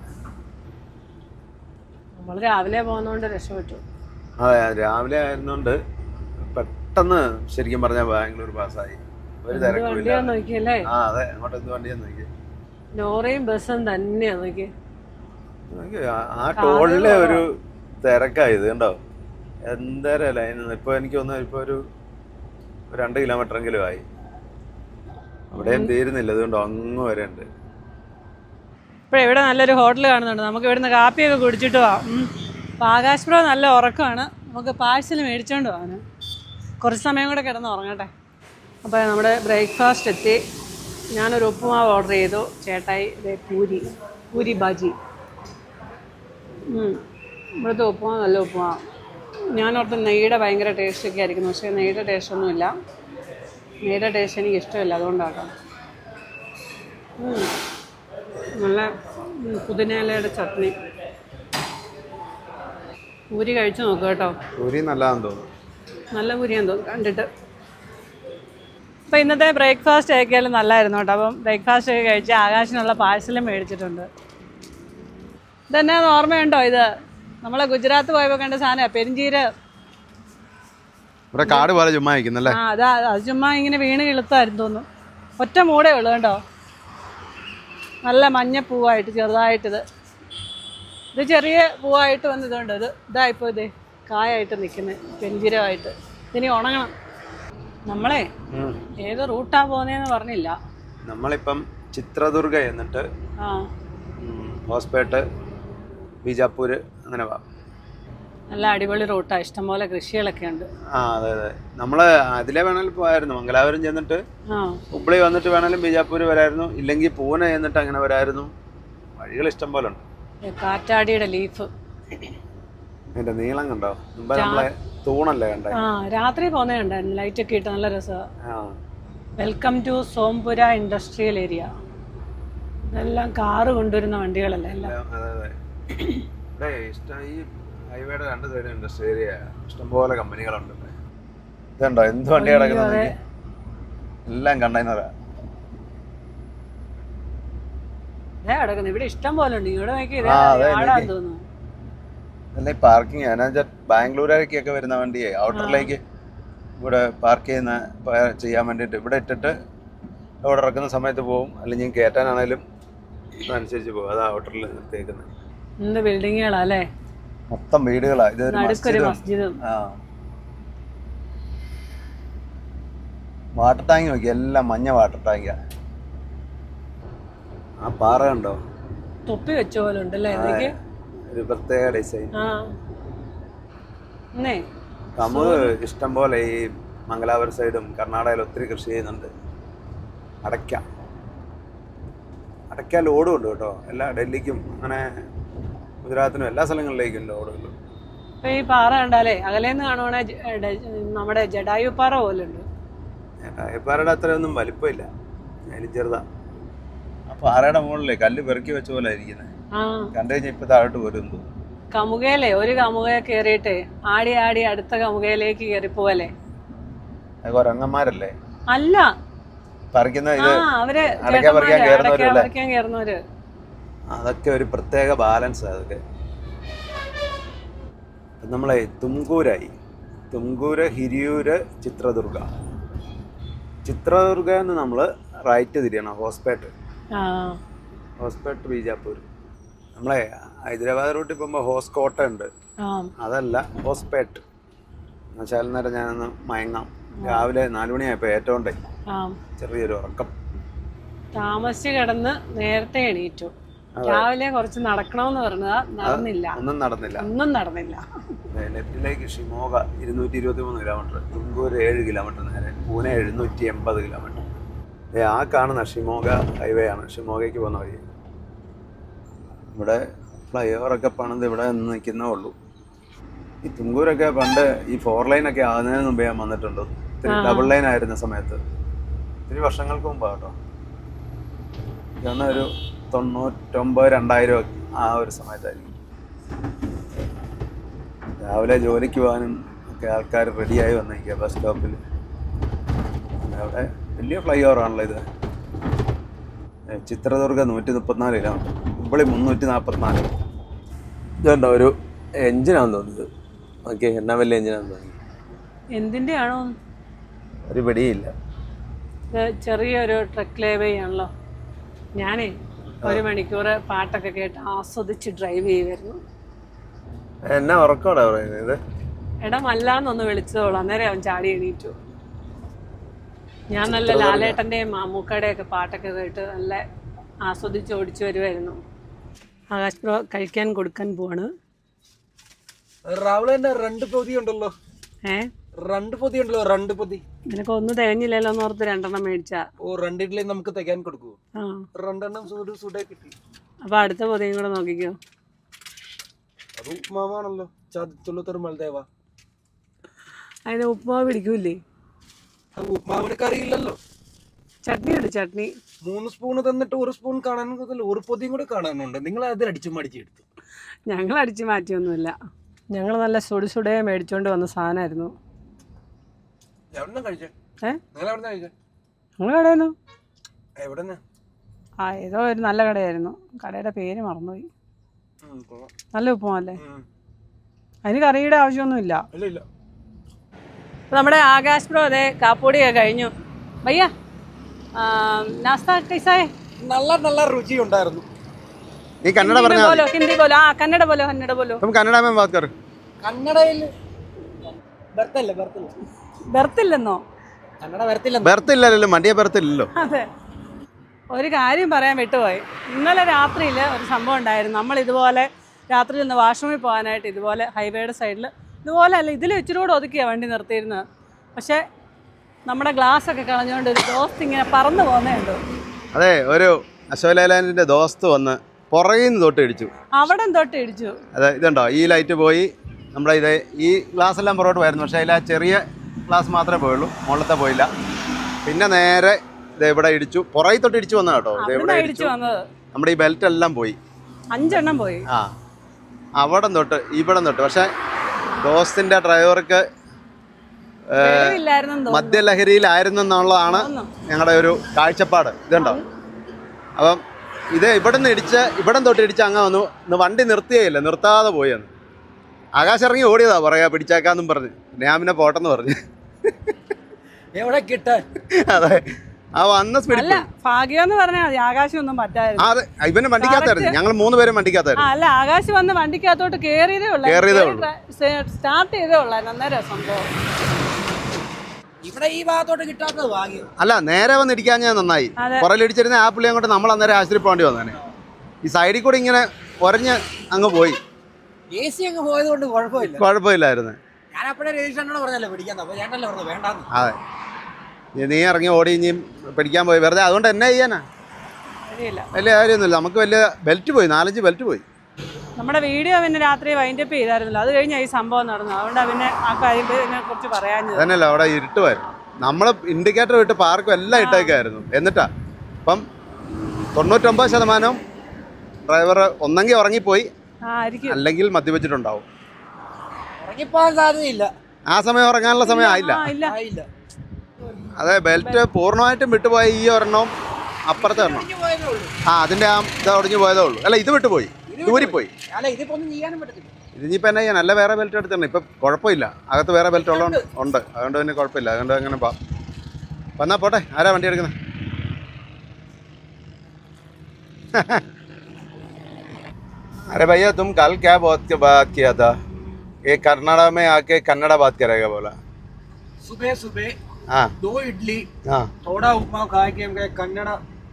നമ്മൾ രാവിലെ പോകുന്നോണ്ട് രക്ഷപ്പെട്ടു അതെ രാവിലെ ആയിരുന്നോണ്ട് പെട്ടെന്ന് ശരിക്കും പറഞ്ഞാൽ ബാംഗ്ലൂർ പാസ്സായി ഒരു തിരക്കും ഇല്ല വണ്ടിയാ നോക്കിയല്ലേ ആ അതെ അങ്ങോട്ട് എന്ത് വണ്ടിയാന്ന് നോക്കി ലോറിയും ബസ്സും തന്നെയാ നോക്കി നോക്കി, ആ- ആ ടോളിലെ ഒരു തിരക്കായത് കണ്ടോ എന്തേരം ലൈൻ ഇപ്പൊ എനിക്ക് തോന്നുന്നു ഇപ്പൊ ഒരു ഒരു രണ്ട് കിലോമീറ്റർ എങ്കിലും ആയി അവിടെയും തീരുന്നില്ല അതുകൊണ്ട് അങ്ങ് വരെ ഉണ്ട് ഇപ്പൊ ഇവിടെ നല്ലൊരു ഹോട്ടൽ കാണുന്നുണ്ട് നമുക്ക് ഇവിടുന്ന് കാപ്പിയൊക്കെ കുടിച്ചിട്ട് പോവാം ഉം. അപ്പൊ ആകാശ് ബ്രോ നല്ല ഉറക്കമാണ് നമുക്ക് പാഴ്സൽ മേടിച്ചോണ്ട് പോകാന് കുറച്ച് സമയം കൂടെ കിടന്ന് ഉറങ്ങട്ടെ അപ്പോൾ നമ്മുടെ ബ്രേക്ക്ഫാസ്റ്റ് എത്തി ഞാനൊരു ഉപ്പുമാവ് ഓർഡർ ചെയ്തു ചേട്ടായി ദേ പൂരി പൂരി ബാജി ഉം. ഇവിടുത്തെ ഉപ്പുമാവ് നല്ല ഉപ്പുമാവ് ഞാൻ ഓർത്ത് നെയ്യുടെ ഭയങ്കര ടേസ്റ്റ് ഒക്കെ ആയിരിക്കുന്നു പക്ഷേ നെയ്യുടെ ടേസ്റ്റ് ഒന്നുമില്ല നെയ്യുടെ ടേസ്റ്റ് എനിക്ക് ഇഷ്ടമില്ല അതുകൊണ്ടാട്ടോ ഉം. നല്ല ഉം, പുതിനയിലയുടെ ചട്നി പൂരി കഴിച്ചു നോക്കുക കേട്ടോ പൂരി നല്ലതാന്ന് തോന്നുന്നു നല്ല പൂരിയാന്ന് തോന്നുന്നു കണ്ടിട്ട് അപ്പോൾ ഇന്നത്തെ ബ്രേക്ക്ഫാസ്റ്റ് ആക്കിയാലും നല്ലായിരുന്നു കേട്ടോ അപ്പം ബ്രേക്ക്ഫാസ്റ്റ് ഒക്കെ കഴിച്ച് ആകാശിനുള്ള പാഴ്സലും മേടിച്ചിട്ടുണ്ട് ഇതെന്നാന്ന് ഓർമ്മയുണ്ടോ ഇത് നമ്മളെ ഗുജറാത്ത് പോയപ്പോൾ കണ്ട സാധനമാണ് പെരിഞ്ചീര ഇവിടെ കാട് പോലെ ചുമ്മാ ഇരിക്കുന്നല്ലേ ആ അതാ അത് ചുമ്മാ ഇങ്ങനെ വീണ് കിളുത്തായിരുന്നു തോന്നുന്നു ഒറ്റ മൂടേ ഉള്ളൂ കേട്ടോ നല്ല മഞ്ഞ പൂവായിട്ട് ചെറുതായിട്ടിത് ഇത് ചെറിയ പൂവായിട്ട് വന്ന് ഇതുണ്ട് ഇത് ഇതായിപ്പോൾ ഇത് കായായിട്ട് നിൽക്കുന്നത് പെഞ്ചിരമായിട്ട് ഇനി ഉണങ്ങണം നമ്മളെ ഏത് റൂട്ടാ പോകുന്നതെന്ന് പറഞ്ഞില്ല നമ്മളിപ്പം ചിത്രദുർഗ എന്നിട്ട് ആ ഉം, ഹോസ്പേട്ട് ബീജാപ്പൂര് അങ്ങനെ വാ നല്ല അടിപൊളി റൂട്ടാ ഇഷ്ടംപോലെ കൃഷികളൊക്കെ ഉണ്ട് ആ അതെ അതെ നമ്മള് അതിലെ വേണേലും പോയായിരുന്നു മംഗലാപുരം ചെന്നിട്ട് ആ ഹുബ്ലി വന്നിട്ട് വേണേലും ബീജാപ്പൂര് വരായിരുന്നു ഇല്ലെങ്കിൽ പൂനെ ചെന്നിട്ട് അങ്ങനെ വരായിരുന്നു വഴികൾ ഇഷ്ടം പോലെ ഉണ്ട് ഈ കാറ്റാടിയുടെ ലീഫ് അതിന്റെ നീളം കണ്ടോ മുമ്പ് നമ്മളെ തൂണല്ലേ കണ്ടേ ആ രാത്രി പോകുന്നേ ഉണ്ടായിരുന്നു ലൈറ്റൊക്കെ ഇട്ട് നല്ല രസമാണ് ആ welcome to Sompura industrial area ഇതെല്ലാം കാറ് കൊണ്ടുവരുന്ന വണ്ടികളല്ല എല്ലാം അതെ അതെ ഇവിടെ ഇഷ്ടം ഈ ഹൈവേയുടെ രണ്ട് സൈഡും ഇൻഡസ്ട്രി ഏരിയ ഇഷ്ടംപോലെ കമ്പനികളുണ്ട് ഇവിടെ. ഇതുണ്ടോ എന്ത് വണ്ടി കിടക്കുന്നത് അതെ. എല്ലാം കണ്ടെയ്നറാ ഇതേ കിടക്കുന്നു ഇവിടെ ഇഷ്ടം പോലെ ഉണ്ട് ഇവിടെ നോക്കി ആ, അതെ, ആടാൻ നോക്കി. തോന്നുന്നു അല്ല ഈ പാർക്കിംഗ് എന്നുവെച്ചാൽ ബാംഗ്ലൂരേക്കൊക്കെ വരുന്ന വണ്ടിയെ ഔട്ടറിലേക്ക് ഇവിടെ പാർക്ക് ചെയ്യുന്ന പ- ചെയ്യാൻ വേണ്ടിയിട്ട് ഇവിടെ ഇട്ടിട്ട് അവിടെ ഇറക്കുന്ന സമയത്ത് പോകും അല്ലെങ്കിൽ കയറ്റാനാണേലും അതനുസരിച്ച് പോകും അതാ ഔട്ടറിൽ നിർത്തിയേക്കുന്നത് എന്ത് ബിൽഡിങ്ങുകളാ അല്ലേ മൊത്തം വീടുകളാ ഇതൊരു നടുക്കൊരു മസ്ജിദും മസ്ജിദും ആ വാട്ടർ ടാങ്ക് നോക്കി എല്ലാം മഞ്ഞ വാട്ടർ ടാങ്കാ ആ പാറ കണ്ടോ തൊപ്പി വെച്ച പോലെ ഉണ്ടല്ലേ ഇതൊക്കെ ഒരു പ്രത്യേക ഡിസൈൻ ആ എന്നേ നമുക്ക് ഇഷ്ടം പോലെ ഈ മംഗലാപുരം സൈഡും കർണാടകയിൽ ഒത്തിരി കൃഷി ചെയ്യുന്നുണ്ട് അടയ്ക്ക അടയ്ക്ക ലോഡും ഉണ്ട് കേട്ടോ എല്ലാ ഡൽഹിക്കും അങ്ങനെ ഗുജറാത്തിനും എല്ലാ സ്ഥലങ്ങളിലേക്കും ഉണ്ട് റോഡുകൾ ഇപ്പൊ ഈ പാറ കണ്ടാലേ അകലേന്ന് കാണുവാണെ ജ- ഡ- നമ്മുടെ ജഡായു പാറ പോലെ ഉണ്ട് രായപ്പാറയുടെ അത്രയൊന്നും വലിപ്പമില്ല അതിന് ചെറുതാ ആ പാറയുടെ മുകളിലേ കല്ല് പെറുക്കി വെച്ച പോലെ ഇരിക്കുന്നത് ആ കണ്ടു കഴിഞ്ഞാൽ ഇപ്പൊ താഴോട്ട് വരും തോന്നുന്നു കമുകയിലെ ഒരു കമുകയെ കയറിയിട്ട് ആടി ആടി അടുത്ത കമുകയിലേക്ക് കയറി പോവല്ലേ അത് കുരങ്ങന്മാരല്ലേ അല്ല പറിക്കുന്ന ആ ഇത് അവര് അടയ്ക്ക പറിക്കാൻ ചേട്ടന്മാര് കയറുന്നവരും അടയ്ക്ക അല്ലേ? പറിക്കാൻ കയറുന്നവര് അതൊക്കെ ഒരു പ്രത്യേക ബാലൻസ് അതൊക്കെ ഇപ്പം നമ്മളെ തുംകൂരായി തുംകൂര് ഹിരിയൂര് ചിത്രദുർഗ ചിത്രദുർഗ എന്ന് നമ്മൾ റൈറ്റ് തിരിയണം ഹോസ്പേട്ട് ആ ഹോസ്പേട്ട് ബീജാപ്പൂർ നമ്മളെ ഹൈദരാബാദ് റൂട്ടിൽ പോകുമ്പോൾ ഹോസ്കോട്ട ഉണ്ട് ആ അതല്ല ഹോസ്പേട്ട് എന്നുവെച്ചാൽ നേരം ഞാനൊന്ന് മയങ്ങാം രാവിലെ നാലുമണിയായപ്പോൾ ഏറ്റവും ഉണ്ടേ ആ ചെറിയൊരു ഉറക്കം താമസിച്ച് കിടന്ന് നേരത്തെ എണീറ്റു രാവിലെ കുറച്ച് നടക്കണമെന്ന് പറഞ്ഞതാ നടന്നില്ല ഒന്നും നടന്നില്ല ഒന്നും നടന്നില്ല ലെഫ്റ്റിലേക്ക് ഷിമോഗ ഇരുന്നൂറ്റി ഇരുപത്തി മൂന്ന് കിലോമീറ്റർ തുംകൂർ ഏഴ് കിലോമീറ്റർ നേരെ പൂനെ എഴുന്നൂറ്റി എൺപത് കിലോമീറ്റർ ദേ ആ കാണുന്ന ഷിമോഗ ഹൈവേ ആണ് ഷിമോഗയ്ക്ക് പോകുന്ന വഴി ഇവിടെ ഫ്ലൈ ഓവറൊക്കെ പണിത് ഇവിടെ നിന്ന് നിൽക്കുന്നേ ഉള്ളൂ ഈ തുംകൂരൊക്കെ പണ്ട് ഈ ഫോർ ലൈനൊക്കെ ആകുന്നതിന് മുമ്പേ ഞാൻ വന്നിട്ടുണ്ട് ഇത്തിരി ഡബിൾ ലൈൻ ആയിരുന്ന സമയത്ത് ഇത്തിരി വർഷങ്ങൾക്ക് മുമ്പാ കേട്ടോ ഇതൊന്ന് ഒരു തൊണ്ണൂറ്റൊമ്പത് രണ്ടായിരം ഒക്കെ ആ ഒരു സമയത്തായിരിക്കും രാവിലെ ജോലിക്ക് പോകാനും ഒക്കെ ആൾക്കാർ റെഡിയായി വന്നിരിക്കുക ബസ് സ്റ്റോപ്പിൽ അവിടെ വലിയ ഫ്ലൈ ഓവർ ആണല്ലോ ഇത് ഏ, ചിത്രദുർഗ നൂറ്റി മുപ്പത്തിനാല് കിലോമീറ്റർ ഹുബ്ബളി മുന്നൂറ്റി നാൽപ്പത്തിനാല് ഇതുണ്ടോ ഒരു എഞ്ചിനാന്ന് തോന്നുന്നത് ഓക്കെ എന്നാ വലിയ എഞ്ചിനാന്ന് തോന്നി എന്തിന്റെ ആണോ ഒരു പിടിയില്ല ഇത് ചെറിയൊരു ട്രക്ക് ലേവേ ആണല്ലോ ഞാനേ ഒരു മണിക്കൂർ പാട്ടൊക്കെ കേട്ട് ആസ്വദിച്ച് ഡ്രൈവ് ചെയ്യുമായിരുന്നു എന്നാ ഉറക്കോടാ പറയുന്നത് ഇത് എടാ മല്ലാന്നൊന്ന് വിളിച്ചതോളൂ അന്നേരം അവൻ ചാടി എണീറ്റു ഞാൻ നല്ല ലാലേട്ടൻ്റെയും മാമ്മൂക്കയുടെയും ഒക്കെ പാട്ടൊക്കെ കേട്ട് നല്ല ആസ്വദിച്ച് ഓടിച്ചു വരുമായിരുന്നു ആകാശ് പ്രോ കഴിക്കാൻ കൊടുക്കാൻ പോവാണ് രാവിലെ തന്നെ രണ്ട് പൊതി ഉണ്ടല്ലോ ഏ രണ്ട് പൊതി ഉണ്ടല്ലോ രണ്ട് പൊതി നിനക്ക് ഒന്നും തികഞ്ഞില്ലല്ലോ എന്ന് ഓർത്ത് രണ്ടെണ്ണം മേടിച്ചാ ഓ രണ്ടിഡ്ലി നമുക്ക് തികയാൻ കൊടുക്കൂ ആ രണ്ടെണ്ണം സൂട് സൂടെ കിട്ടി അപ്പൊ അടുത്ത പൊതിയും കൂടെ നോക്കിക്കോ അത് ഉപ്മാവാണല്ലോ ചതുത്തുള്ളൂത്തൊരു മൽദേവ അതിന് ഉപ്പുമാവ് പിടിക്കൂലേ അത് ഉപ്മാവിന് കറിയില്ലല്ലോ ചട്നി ഉണ്ട് ചട്നി മൂന്ന് സ്പൂൺ തന്നിട്ട് ഒരു സ്പൂൺ കാണാൻ കുഴപ്പമില്ല. ഒരു പൊതിയും കൂടെ കാണാനുണ്ട് നിങ്ങൾ അതിൽ അടിച്ചു മടിച്ചെടുത്തു ഞങ്ങൾ അടിച്ച് മാറ്റിയൊന്നുമില്ല ഞങ്ങൾ നല്ല സുടി സുടയെ മേടിച്ചോണ്ട് വന്ന സാധനമായിരുന്നു എവിടെ കഴിച്ചേ ഏ നിങ്ങൾ എവിടെ കഴിച്ചേ ഞങ്ങൾ കടയുന്നു എവിടെ ആ ഏതോ ഒരു നല്ല കടയായിരുന്നു കടയുടെ പേര് മറന്നുപോയി നല്ല ഉപ്പുമല്ലേ അതിന് കറിയുടെ ആവശ്യമൊന്നുമില്ല ഇല്ല ഇല്ല അപ്പോൾ നമ്മുടെ ആകാശ് പ്രോ അതെ കാപ്പൂടിയൊക്കെ കഴിഞ്ഞു ഭയ്യ നാസ്ത കൈസായേ നല്ല നല്ല രുചി ഉണ്ടായിരുന്നു നീ കന്നഡ ഹിന്ദി പറഞ്ഞാൽ ബോലോ ഹിന്ദി ബോലോ ആ കന്നഡ ബോലോ കന്നഡ ബോലോ അപ്പം കന്നഡ മേ ബാത് കർ കന്നഡയിൽ ബർത്തല്ല ബർത്തില്ല ബെർത്തില്ലെന്നോ കന്നഡ വരത്തില്ല ബെർത്തില്ലല്ലോ മണ്ടിയ ബെർത്തില്ലല്ലോ അതെ ഒരു കാര്യം പറയാൻ വിട്ടുപോയി ഇന്നലെ രാത്രിയിൽ ഒരു സംഭവം ഉണ്ടായിരുന്നു നമ്മൾ ഇതുപോലെ രാത്രി ഒന്ന് വാഷ്റൂമിൽ പോകാനായിട്ട് ഇതുപോലെ ഹൈവേയുടെ സൈഡിൽ ഇതുപോലെ അല്ല ഇതിൽ ഇച്ചിരി കൂടെ ഒതുക്കിയാണ് വണ്ടി നിർത്തിയിരുന്നത് പക്ഷേ നമ്മുടെ ഗ്ലാസ് ഒക്കെ കളഞ്ഞുകൊണ്ട് ഒരു ദോസ്ത് ഇങ്ങനെ പറന്നു പോകുന്നുണ്ട് അതെ ഒരു അശോക് ലൈലാൻഡിന്റെ ദോസ്ത് വന്ന് പുറകിൽ നിന്ന് തൊട്ട് ഇടിച്ചു അവിടെ തൊട്ട് ഇടിച്ചു അതെ ഇതുണ്ടോ ഈ ലൈറ്റ് പോയി നമ്മുടെ ഇത് ഈ ഗ്ലാസ് എല്ലാം പുറകോട്ട് പോയിരുന്നു പക്ഷേ അതിൽ ആ ചെറിയ ഗ്ലാസ് മാത്രമേ പോയുള്ളൂ മുകളിലത്തെ പോയില്ല പിന്നെ നേരെ ഇത് ഇവിടെ ഇടിച്ചു പുറകിൽ തൊട്ട് ഇടിച്ചു വന്ന കേട്ടോ ഇത് ഇവിടെ അവിടെ ഇടിച്ചു ഇടിച്ചു വന്നത് നമ്മുടെ ഈ ബെൽറ്റ് എല്ലാം പോയി അഞ്ചെണ്ണം പോയി ആ അവിടെ തൊട്ട് ഇവിടെ തൊട്ട് പക്ഷേ ദോസ്തിന്റെ ഡ്രൈവർക്ക് ഇല്ലായിരുന്നു തോന്നുന്നു മദ്യലഹരിയിലായിരുന്നെന്നുള്ളതാണ് തോന്നുന്നു. ഞങ്ങളുടെ ഒരു കാഴ്ചപ്പാട് ഇതുണ്ടോ അപ്പം ഇത് ഇവിടെ നിന്ന് ഇടിച്ച് ഇവിടെ തൊട്ട് ഇടിച്ച് അങ്ങ് വന്നു ഇന്ന് വണ്ടി നിർത്തിയേയില്ല നിർത്താതെ പോയി അന്ന് ആകാശം ഇറങ്ങി ഓടിയതാ പറയാ പിടിച്ചേക്കാന്നും പറഞ്ഞ് ഞാൻ പിന്നെ പോട്ടെന്ന് പറഞ്ഞു എവിടെ കിട്ടാൻ അതെ ആ വന്ന സ്പീഡിൽ അല്ല ഭാഗ്യം എന്ന് പറഞ്ഞാൽ മതി ആകാശം ഒന്നും പറ്റായിരുന്നു ആ അതെ ഇവന് വണ്ടിക്കകത്തായിരുന്നു ഞങ്ങൾ മൂന്ന് പേരും ആ വണ്ടിക്കകത്തായിരുന്നു അല്ല ആകാശ് വന്ന് വണ്ടിക്കകത്തോട്ട് കേറിയതേ കേറിയതേ സ്റ്റാർട്ട് ചെയ്തേ ഉള്ളായിരുന്നു അന്നേരം സംഭവം ഇവിടെ ഈ ഭാഗത്തോട്ട് കിട്ടാത്തത് ഭാഗ്യം അല്ല നേരെ വന്ന് ഇടിക്കാൻ ഞാൻ നന്നായി അതെ. പുറകിലിടിച്ചിരുന്ന ആ പുള്ളി അങ്ങോട്ട് നമ്മൾ അന്നേരം ആശുപത്രി പോകേണ്ടി വന്നേനെ ഈ സൈഡിൽ കൂടി ഇങ്ങനെ ഒരഞ്ഞ് അങ്ങ് പോയി എ സി അങ്ങ് പോയത് കൊണ്ട് കുഴപ്പമില്ല കുഴപ്പമില്ലായിരുന്നു ഞാൻ അപ്പോഴേ രജിസ്റ്ററിനോട് പറഞ്ഞല്ലോ പിടിക്കാൻ അപ്പൊ ചേട്ടനല്ലേ പറഞ്ഞു വേണ്ടാന്ന് അതെ ഇനി നീ ഇറങ്ങി ഓടി ഇനി പിടിക്കാൻ പോയി വെറുതെ അതുകൊണ്ട് എന്നാ ചെയ്യാനാ ശരിയില്ല വലിയ കാര്യമൊന്നുമില്ല നമുക്ക് വലിയ ബെൽറ്റ് പോയി നാലഞ്ച് ബെൽറ്റ് പോയി നമ്മുടെ വീഡിയോ പിന്നെ രാത്രി വൈൻഡപ്പ് ചെയ്തായിരുന്നല്ലോ അത് കഴിഞ്ഞാൽ ഈ സംഭവം നടന്നു അതുകൊണ്ടാണ് പിന്നെ ആ കാര്യത്തിനെ കുറിച്ച് പറയാഞ്ഞത് അതന്നെയല്ല അവിടെ ഇരുട്ടുമായിരുന്നു നമ്മൾ ഇൻഡിക്കേറ്റർ വിട്ട് പാർക്കും എല്ലാം ഇട്ടേക്കായിരുന്നു എന്നിട്ടാ അപ്പം തൊണ്ണൂറ്റൊമ്പത് ശതമാനം ഡ്രൈവർ ഒന്നെങ്കിൽ ഉറങ്ങിപ്പോയി ആ ആയിരിക്കും അല്ലെങ്കിൽ മദ്യപിച്ചിട്ടുണ്ടാവും ഇറങ്ങിപ്പോകാൻ സാധ്യതയില്ല ആ സമയം ഉറങ്ങാനുള്ള സമയം ആയില്ല ആ ഇല്ല ആയില്ല അതെ ബെൽറ്റ് പൂർണ്ണമായിട്ടും വിട്ടുപോയ ഈ ഒരെണ്ണം അപ്പുറത്തെ ഒരെണ്ണം ഒടിഞ്ഞു പോയതേ ഉള്ളൂ ആ അതിന്റെ ആ ഇത് ഒടിഞ്ഞു പോയതേ ഉള്ളൂ അല്ല ഇത് വിട്ടുപോയി ദൂരിപ്പോയി അല്ല ഇതിപ്പോ ഒന്നും ചെയ്യാനും പറ്റത്തില്ല ഇതിനിപ്പോൾ എന്നാ ചെയ്യാൻ നല്ല വേറെ ബെൽറ്റ് എടുത്തിട്ടുണ്ട് ഇപ്പം കുഴപ്പമില്ല അകത്ത് വേറെ ബെൽറ്റ് ഉള്ളതുകൊണ്ട് ഉണ്ട് അതുകൊണ്ട് പിന്നെ കുഴപ്പമില്ല അതുകൊണ്ട് അങ്ങനെ പാ വന്നാ പോട്ടെ ആരാ വണ്ടി എടുക്കുന്നത് अरे भैया तुम कल क्या बात बात किया था ये कर्नाटक में आके कन्नड़ा बात करेगा बोला सुबह सुबह हाँ दो इडली हाँ थोड़ा उपमा खा के हम गए कन्नड़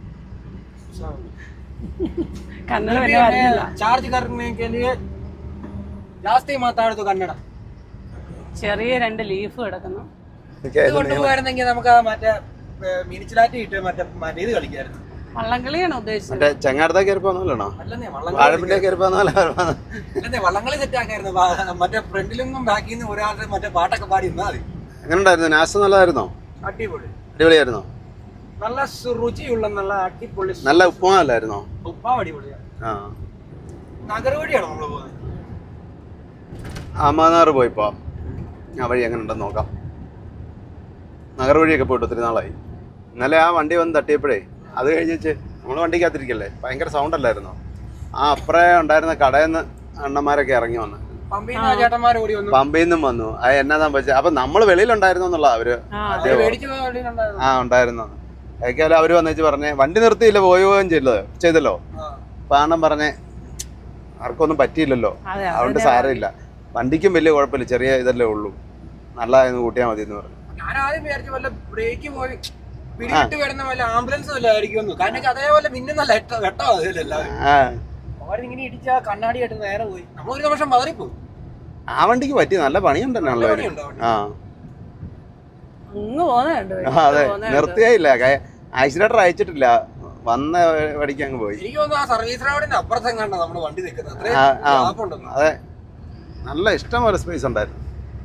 കന്നഡ പിന്നെ വരുന്നില്ല चार्ज करने के लिए ಜಾಸ್ತಿ മാതാടുത്തു കന്നഡ ചെറിയ രണ്ട് ലീഫ് കിടക്കുന്നു क्या ഇത് കൊണ്ടുപോയിരുന്നെങ്കിൽ നമുക്ക് ആ മറ്റേ മിനിച്ചിലാറ്റി ഇട്ട് മറ്റേ മറ്റേ ഇത് കളിക്കായിരുന്നു വള്ളംകളിയാണ് ഉദ്ദേശിച്ചത് മറ്റേ ചെങ്ങാടത്തെ കയറി പോകുന്നല്ലോ അല്ലെന്നേ വള്ളം വാഴപ്പിന്റെ കയറി പോകുന്നല്ലോ അല്ലെന്നേ വള്ളംകളി സെറ്റ് ആക്കായിരുന്നു വാ- മറ്റേ ഫ്രണ്ടിൽ നിന്നും ബാക്കിൽ നിന്നും ഒരാളുടെ മറ്റേ പാട്ടൊക്കെ പാടി നിന്നാ മതി എങ്ങനെ ഉണ്ടായിരുന്നു നാശം നല്ലതായിരുന്നോ അടിപൊളി അടിപൊളിയായിരുന്നോ നല്ല സു- രുചിയുള്ള നല്ല അടിപൊളി സു- നല്ല ഉപ്പുമാവല്ലായിരുന്നോ ഉപ്പാവ് അടിപൊളിയാണ് ആ നഗരവഴിയാണോ നമ്മള് പോകുന്നത് അമ്മനാറ് പോയിപ്പോ ആ വഴി എങ്ങനെ ഉണ്ടെന്ന് നോക്കാം നഗർ വഴിയൊക്കെ പോയിട്ട് ഒത്തിരി നാളായി ഇന്നലെ ആ വണ്ടി വന്ന് തട്ടിയപ്പോഴേ അത് കഴിഞ്ഞിട്ട് നമ്മൾ വണ്ടിക്കകത്തിരിക്കല്ലേ ഭയങ്കര സൗണ്ട് അല്ലായിരുന്നോ ആ അപ്പുറേ ഉണ്ടായിരുന്ന കടയിൽ നിന്ന് അണ്ണന്മാരൊക്കെ ഇറങ്ങി വന്ന് പമ്പിൽ നിന്ന് ചേട്ടന്മാർ ഓടി വന്നു പമ്പയിൽ നിന്നും വന്നു അത് എന്നാ സംഭവിച്ചത് അപ്പൊ നമ്മൾ വെളിയിലുണ്ടായിരുന്നു എന്നുള്ള അവര് ആ അതേ അവര് മേടിച്ച് പോയ വണ്ടിയിലുണ്ടായിരുന്നു. ആ ഉണ്ടായിരുന്നു ഏക്കാലും അവര് വന്നേച്ച് പറഞ്ഞേ വണ്ടി നിർത്തിയില്ല പോയി പോവുകയും ചെയ്തത് ചെയ്തല്ലോ ആ. അപ്പൊ അണ്ണൻ പറഞ്ഞേ ആർക്കൊന്നും പറ്റിയില്ലല്ലോ അതെ അതുകൊണ്ട് സാരമില്ല വണ്ടിക്കും വലിയ കുഴപ്പമില്ല ചെറിയ ഇതല്ലേ ഉള്ളൂ നല്ലതായിരുന്നു കൂട്ടിയാൽ മതി എന്ന് പറഞ്ഞു ഞാൻ ആദ്യം വിചാരിച്ചു വല്ല ബ്രേക്ക് പോയി പിടിവിട്ട് വരുന്ന വല്ല ആംബുലൻസ് വല്ല ആയിരിക്കും കാരണം വെച്ചാൽ അതേപോലെ മിന്നുന്നല്ല വെട്ടോ വെട്ടോ അതിലെല്ലാവരും ആ അവരിങ്ങനെ ഇടിച്ച കണ്ണാടി ആയിട്ട് നേരെ പോയി നമ്മൾ ഒരു നിമിഷം പതറിപ്പോയി ആ വണ്ടിക്ക് പറ്റി നല്ല പണിയുണ്ടെന്നാണല്ലോ അവര് പണിയുണ്ടോ അവിടെ? ആ അങ്ങ് പോകുന്നുണ്ട് ആ, അതെ നിർത്തിയില്ല ആക്സിലേറ്റർ അയച്ചിട്ടില്ല വന്ന വടിക്ക് അങ്ങ് പോയി എനിക്ക് തോന്നുന്നു ആ സർവീസ് റോഡിന്റെ അപ്പുറത്തും കണ്ട നമ്മുടെ വണ്ടി നിൽക്കുന്നത് അത്രയും ആ, ആ. ഗ്യാപ്പ് ഉണ്ടെന്ന് അതെ നല്ല ഇഷ്ടം പോലെ സ്പേസ് ഉണ്ടായിരുന്നു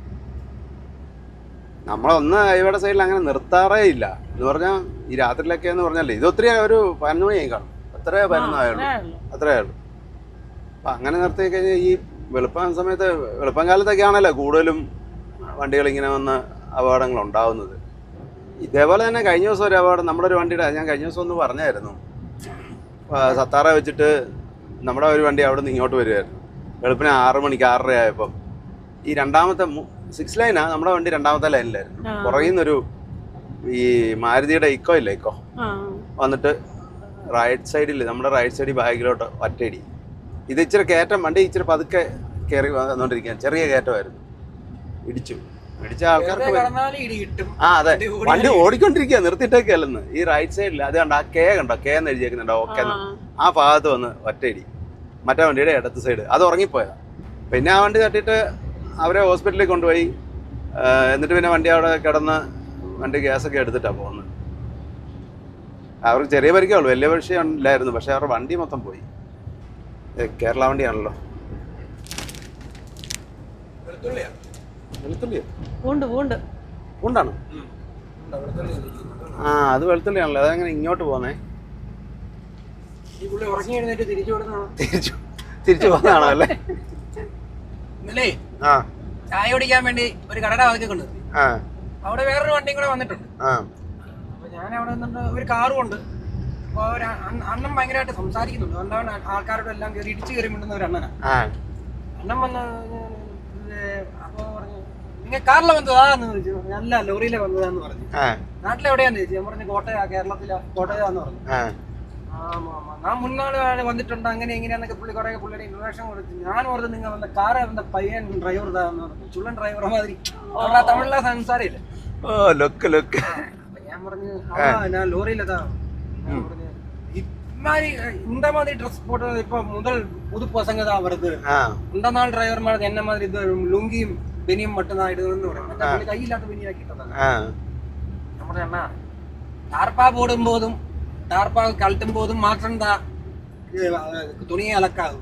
നമ്മളൊന്ന് ഹൈവേയുടെ സൈഡിൽ അങ്ങനെ നിർത്താറേ ഇല്ല എന്ന് പറഞ്ഞാൽ ഈ രാത്രിയിലൊക്കെ എന്ന് പറഞ്ഞാലേ ഇത് ഒത്തിരി ഒരു പതിനൊന്ന് മണിയായി കാണും അത്രേ പതിനൊന്നായുള്ളൂ അത്രേ ഉള്ളൂ അപ്പം അങ്ങനെ നിർത്തി കഴിഞ്ഞാൽ ഈ വെളുപ്പം സമയത്ത് വെളുപ്പം കാലത്തൊക്കെ ആണല്ലോ കൂടുതലും വണ്ടികൾ ഇങ്ങനെ വന്ന് അപകടങ്ങൾ ഉണ്ടാവുന്നത് ഇതേപോലെ തന്നെ കഴിഞ്ഞ ദിവസം ഒരു അപകടം നമ്മുടെ ഒരു വണ്ടിയുടെ ഞാൻ കഴിഞ്ഞ ദിവസം ഒന്ന് പറഞ്ഞായിരുന്നു ആ, സത്താറ വെച്ചിട്ട് നമ്മുടെ ഒരു വണ്ടി അവിടെ നിന്ന് ഇങ്ങോട്ട് വരുമായിരുന്നു വെളുപ്പിന് ആറ് മണിക്ക് ആറര ആയപ്പം ഈ രണ്ടാമത്തെ സിക്സ് ലൈനാ നമ്മുടെ വണ്ടി രണ്ടാമത്തെ ലൈനിലായിരുന്നു ആ. പുറകിൽ നിന്നൊരു ഈ മാരുതിയുടെ ഇക്കോ ഇല്ല ഇക്കോ ആ വന്നിട്ട് റൈറ്റ് സൈഡിൽ നമ്മുടെ റൈറ്റ് സൈഡിൽ ബാഗിലോട്ട് ഒറ്റയടി ഇത് ഇച്ചിരി കയറ്റം വണ്ടി ഇച്ചിരി പതുക്കെ കയറി വന്നുകൊണ്ടിരിക്കുകയാണ് ചെറിയ കയറ്റമായിരുന്നു ഇടിച്ചു ഇടിച്ച ആൾക്കാർക്ക് വെറുതെ വേ- കിടന്നാലും ഇടി കിട്ടും ആ അതെ വണ്ടി ഓടി വണ്ടി ഓടിക്കൊണ്ടിരിക്കുക നിർത്തിയിട്ടേക്കല്ലെന്ന് ഈ റൈറ്റ് സൈഡിൽ അത് കണ്ട ആ കെ കണ്ടോ കെ എന്ന് എഴുതിയേക്കുന്നുണ്ടോ ഓക്കെ ആ. ആ ഭാഗത്ത് വന്ന് ഒറ്റയടി മറ്റേ വണ്ടിയുടെ ഇടത്ത് സൈഡ് അത് ഉറങ്ങിപ്പോയതാ പിന്നെ ആ വണ്ടി തട്ടിയിട്ട് അവരെ ഹോസ്പിറ്റലിൽ കൊണ്ടുപോയി ആ, എന്നിട്ട് പിന്നെ വണ്ടി അവിടെ കിടന്ന് വണ്ടി ഗ്യാസൊക്കെ എടുത്തിട്ടാണ് പോകുന്നത് അവർക്ക് ചെറിയ പരിക്കേ ഉള്ളൂ വലിയ വിഷയം ഇല്ലായിരുന്നു പക്ഷെ അവരുടെ വണ്ടി മൊത്തം പോയി ഇത് കേരള വണ്ടിയാണല്ലോ വെളുത്തുള്ളിയാ? വെളുത്തുള്ളിയോ പൂണ്ട് പൂണ്ട് ഉണ്ടാണ് ഉം. ഉണ്ടോ, വെളുത്തുള്ളി ഇരിക്കുന്നു. ആ അത് വെളുത്തുള്ളിയാണല്ലോ അതെങ്ങനെ ഇങ്ങോട്ട് പോന്നേ ഈ പുള്ളി ഉറങ്ങി എഴുന്നേറ്റ് തിരിച്ചു കൊടുക്കണം തിരിച്ചു തിരിച്ചു പോകുന്നതാണോ അല്ലേ ഇന്നലെ ആ ചായ കുടിക്കാൻ വേണ്ടി ഒരു കടയുടെ വാതിൽ കൊണ്ട് ആ അവിടെ വേറൊരു വണ്ടിയും കൂടെ വന്നിട്ടുണ്ട് ആ അപ്പൊ ഞാൻ അവിടെ നിന്നിട്ട് ഒരു കാറും ഉണ്ട് അപ്പൊ ഒരു അണ്ണ- അണ്ണൻ ഭയങ്കരമായിട്ട് സംസാരിക്കുന്നുണ്ട് അതുകൊണ്ടാണ് ആൾക്കാരോട് എല്ലാം കയറി ഇടിച്ചു കയറി മിണ്ടുന്ന ഒരു അണ്ണനാ ആ അണ്ണൻ വന്ന് അപ്പൊ പറഞ്ഞു നിങ്ങൾ കാറിലെ വന്നതാന്ന് ചോദിച്ചു പറഞ്ഞു, അല്ല ലോറിയിലെ വന്നതാന്ന് പറഞ്ഞു ആ നാട്ടിലെവിടെയാന്ന് ചോദിച്ചു ഞാൻ പറഞ്ഞു കോട്ടയ കേരളത്തിലെ കോട്ടയാന്ന് പറഞ്ഞു ആ ആ മാമ ഞാൻ മുന്നാള് വന്നിട്ടുണ്ട് അങ്ങനെ എങ്ങനെയാന്നൊക്കെ പുള്ളി കുറെ പുള്ളിയുടെ ഇൻട്രഡക്ഷൻ കൊടുത്തു ഞാൻ ഓർത്ത് നിങ്ങൾ വന്ന കാറ് വന്ന പയ്യൻ ഡ്രൈവർ താന്ന് പറഞ്ഞു ചുള്ളൻ ഡ്രൈവർ മാതിരി അവിടെ തമിഴിലെ സംസാരമില്ല ഓ ലുക്ക് ലുക്ക് അപ്പൊ ഞാൻ പറഞ്ഞു ആ ഞാൻ ലോറിയിലതാ ഞാൻ പറഞ്ഞു ഇമാതിരി இந்த மாதிரி ட்ரெஸ் போட்டது இப்ப முதல் புது பசங்க தான் வருது ആ இந்த நாள் டிரைவர் என்ன மாதிரி இது லுங்கியும் பெனியும் மட்டும் தான் இடுன்னு പറയും கையிല്ലാത്ത ബനിയാക്കിട്ടതാണ് ആ നമ്മുടെ അണ്ണ ടാർപ്പ പോടുമ്പോതും ടാർപ്പ കഴട്ടും പോതും മാത്രം താ തുണിയെ അലക്കാകും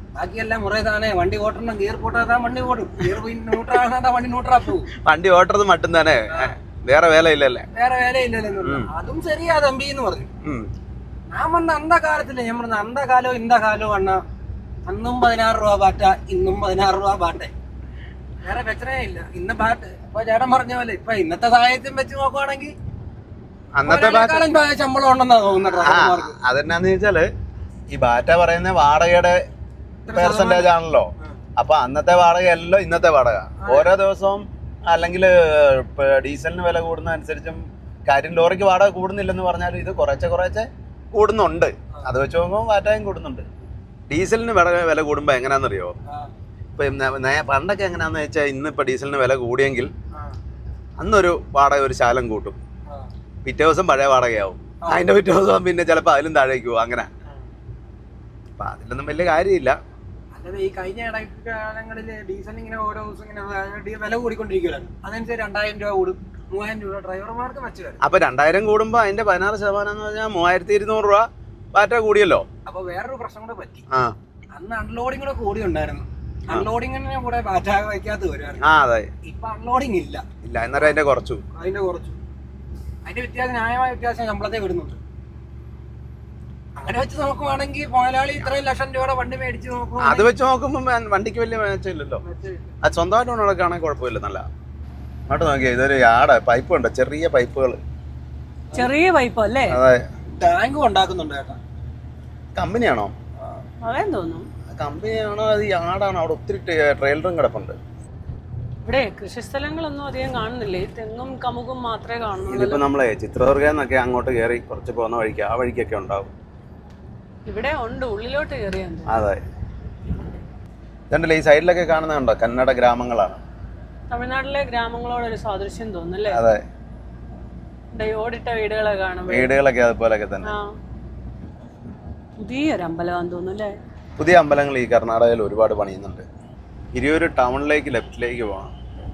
ബാക്കിയെല്ലാം മുറേ താനേ വണ്ടി ഓട്ടണം ഗിയർ പോട്ടാ വണ്ടി ഓടും ഗിയർ ന്യൂട്രാ വണ്ടി ന്യൂട്രാ പോകും വണ്ടി ഓട്ടുறது மட்டும் தானே വേറെ വേല ഇല്ലല്ലേ വേറെ വേലയില്ലല്ലോ അതും ശരിയാ തമ്പി എന്ന് പറഞ്ഞു ഉം. ഞാൻ വന്ന അന്ത കാലത്തില്ലേ ഞാൻ പറഞ്ഞ അന്ത കാലോ ഇന്ത കാലോ അണ്ണ അന്നും പതിനാറ് രൂപ ബാറ്റ ഇന്നും പതിനാറ് രൂപ ബാട്ടെ വേറെ പ്രശ്നമേ ഇല്ല ഇന്ന് ബാറ്റ് ഇപ്പൊ ചേട്ടൻ പറഞ്ഞ പോലെ ഇപ്പൊ ഇന്നത്തെ സാഹചര്യം വെച്ച് നോക്കുവാണെങ്കിൽ അന്നത്തെ ബാറ്റ ഒരാളെക്കാളും ശമ്പളം ഉണ്ടെന്നാ തോന്നുന്നത് ആ ഡ്രൈവർമാർക്ക് അതെന്നാന്ന് ചോദിച്ചാല് ഈ ബാറ്റ പറയുന്ന വാടകയുടെ പെർസെന്റേജ് ആണല്ലോ അപ്പൊ അന്നത്തെ വാടകയല്ലോ ഇന്നത്തെ വാടക ഓരോ ദിവസവും അല്ലെങ്കിൽ ഡീസലിന് വില കൂടുന്ന അനുസരിച്ചും കാര്യം ലോറിക്ക് വാടക കൂടുന്നില്ലെന്ന് പറഞ്ഞാലും ഇത് കുറേശ്ശെ കുറേശ്ശെ കൂടുന്നുണ്ട് അത് വെച്ച് നോക്കുമ്പോൾ വാറ്റായും കൂടുന്നുണ്ട് ഡീസലിന് വില വില കൂടുമ്പോൾ എങ്ങനെയാണെന്നറിയോ ആ, ഇപ്പൊ നേ- നേ- പണ്ടൊക്കെ എങ്ങനെയാന്ന് വെച്ചാൽ ഇന്നിപ്പോ ഡീസലിന് വില കൂടിയെങ്കിൽ ആ, അന്നൊരു വാടക ഒരു ശാലം കൂട്ടും ആ. പിറ്റേ ദിവസം പഴയ വാടകയാവും അതിന്റെ പിറ്റേ ദിവസം പിന്നെ ചിലപ്പോൾ അതിലും താഴേക്ക് പോകും അങ്ങനെ അപ്പൊ അതിലൊന്നും വലിയ കാര്യമില്ല അല്ലാതെ ഈ കഴിഞ്ഞ ഇടയ്ക്ക് കാലങ്ങളിൽ ഡീസൽ ഇങ്ങനെ ഓരോ ദിവസം ഇങ്ങനെ ഡി- വില കൂടിക്കൊണ്ടിരിക്കുകയാണ് അതനുസരിച്ച് രണ്ടായിരം രൂപ കൂടും മൂവായിരം രൂപ ഡ്രൈവർമാർക്ക് മെച്ചം അപ്പൊ രണ്ടായിരം കൂടുമ്പോ അതിന്റെ പതിനാറ് ശതമാനം എന്ന് പറഞ്ഞാൽ മൂവായിരത്തി ഇരുന്നൂറ് രൂപ പാറ്റ കൂടിയല്ലോ അപ്പൊ വേറൊരു പ്രശ്നം കൂടെ പറ്റി ആ അന്ന് അൺലോഡിങ് കൂടെ കൂടി ഉണ്ടായിരുന്നു അൺലോഡിങ്ങിനെ കൂടെ ബാറ്റ വയ്ക്കാത്ത വരുമായിരുന്നു ആ അതെ ഇപ്പൊ അൺലോഡിങ് ഇല്ല ഇല്ല എന്നേരം അതിന്റെ കുറച്ചു അതിന്റെ കുറച്ചു അതിന്റെ വ്യത്യാസം ന്യായമായ വ്യത്യാസം ശമ്പളത്തെ വിടുന്നുണ്ട് അങ്ങനെ വെച്ച് നോക്കുവാണെങ്കിൽ മുതലാളി ഇത്രയും ലക്ഷം രൂപയുടെ വണ്ടി മേടിച്ച് അത് നോക്കുവാണെങ്കിൽ വെച്ച് നോക്കുമ്പോ വ- വണ്ടിക്ക് വലിയ മെച്ചമില്ലല്ലോ അത് സ്വന്തമായിട്ട് കൊണ്ട് നടക്കുകയാണെങ്കിൽ കുഴപ്പമില്ല നല്ല അങ്ങോട്ട് നോക്കിയാ ഇതൊരു യാട പൈപ്പ് ഉണ്ട് ചെറിയ പൈപ്പുകൾ ചെറിയ പൈപ്പ് അല്ലേ അതെ ടാങ്കും ഉണ്ടാക്കുന്നുണ്ട് ചേട്ടാ കമ്പനിയാണോ അതേന്ന് തോന്നുന്നു കമ്പനിയാണോ അത് യാടാണോ അവിടെ ഒത്തിരി ട്രെയിലറും കിടപ്പുണ്ട് ഇവിടെ കൃഷിസ്ഥലങ്ങളൊന്നും അധികം കാണുന്നില്ല ഈ തെങ്ങും കമുകും മാത്രമേ കാണുന്നുള്ളൂ ഇതിപ്പോ നമ്മളെ ചിത്രദുർഗയിൽ നിന്നൊക്കെ അങ്ങോട്ട് കയറി കുറച്ച് പോകുന്ന വഴിക്ക് ആ വഴിക്കൊക്കെ ഉണ്ടാവും ഇവിടെ ഉണ്ട് ഉള്ളിലോട്ട് കയറിയാൽ അതെ ഇതുണ്ടല്ലോ ഈ സൈഡിലൊക്കെ കാണുന്ന കണ്ടോ കന്നഡ ഗ്രാമങ്ങളാണ് തമിഴ്നാട്ടിലെ ഗ്രാമങ്ങളോടൊരു സാദൃശ്യം തോന്നുന്നല്ലേ അതെ ഇവിടെ ഈ ഓടിട്ട വീടുകളെ കാണുമ്പോൾ വീടുകളൊക്കെ അതുപോലൊക്കെ തന്നെ ആ പുതിയൊരു അമ്പലമാണെന്ന് തോന്നുന്നു അല്ലേ പുതിയ അമ്പലങ്ങൾ ഈ കർണാടകയിൽ ഒരുപാട് പണിയുന്നുണ്ട് ഇരുവര് ടൗണിലേക്ക് ലെഫ്റ്റിലേക്ക് പോകണം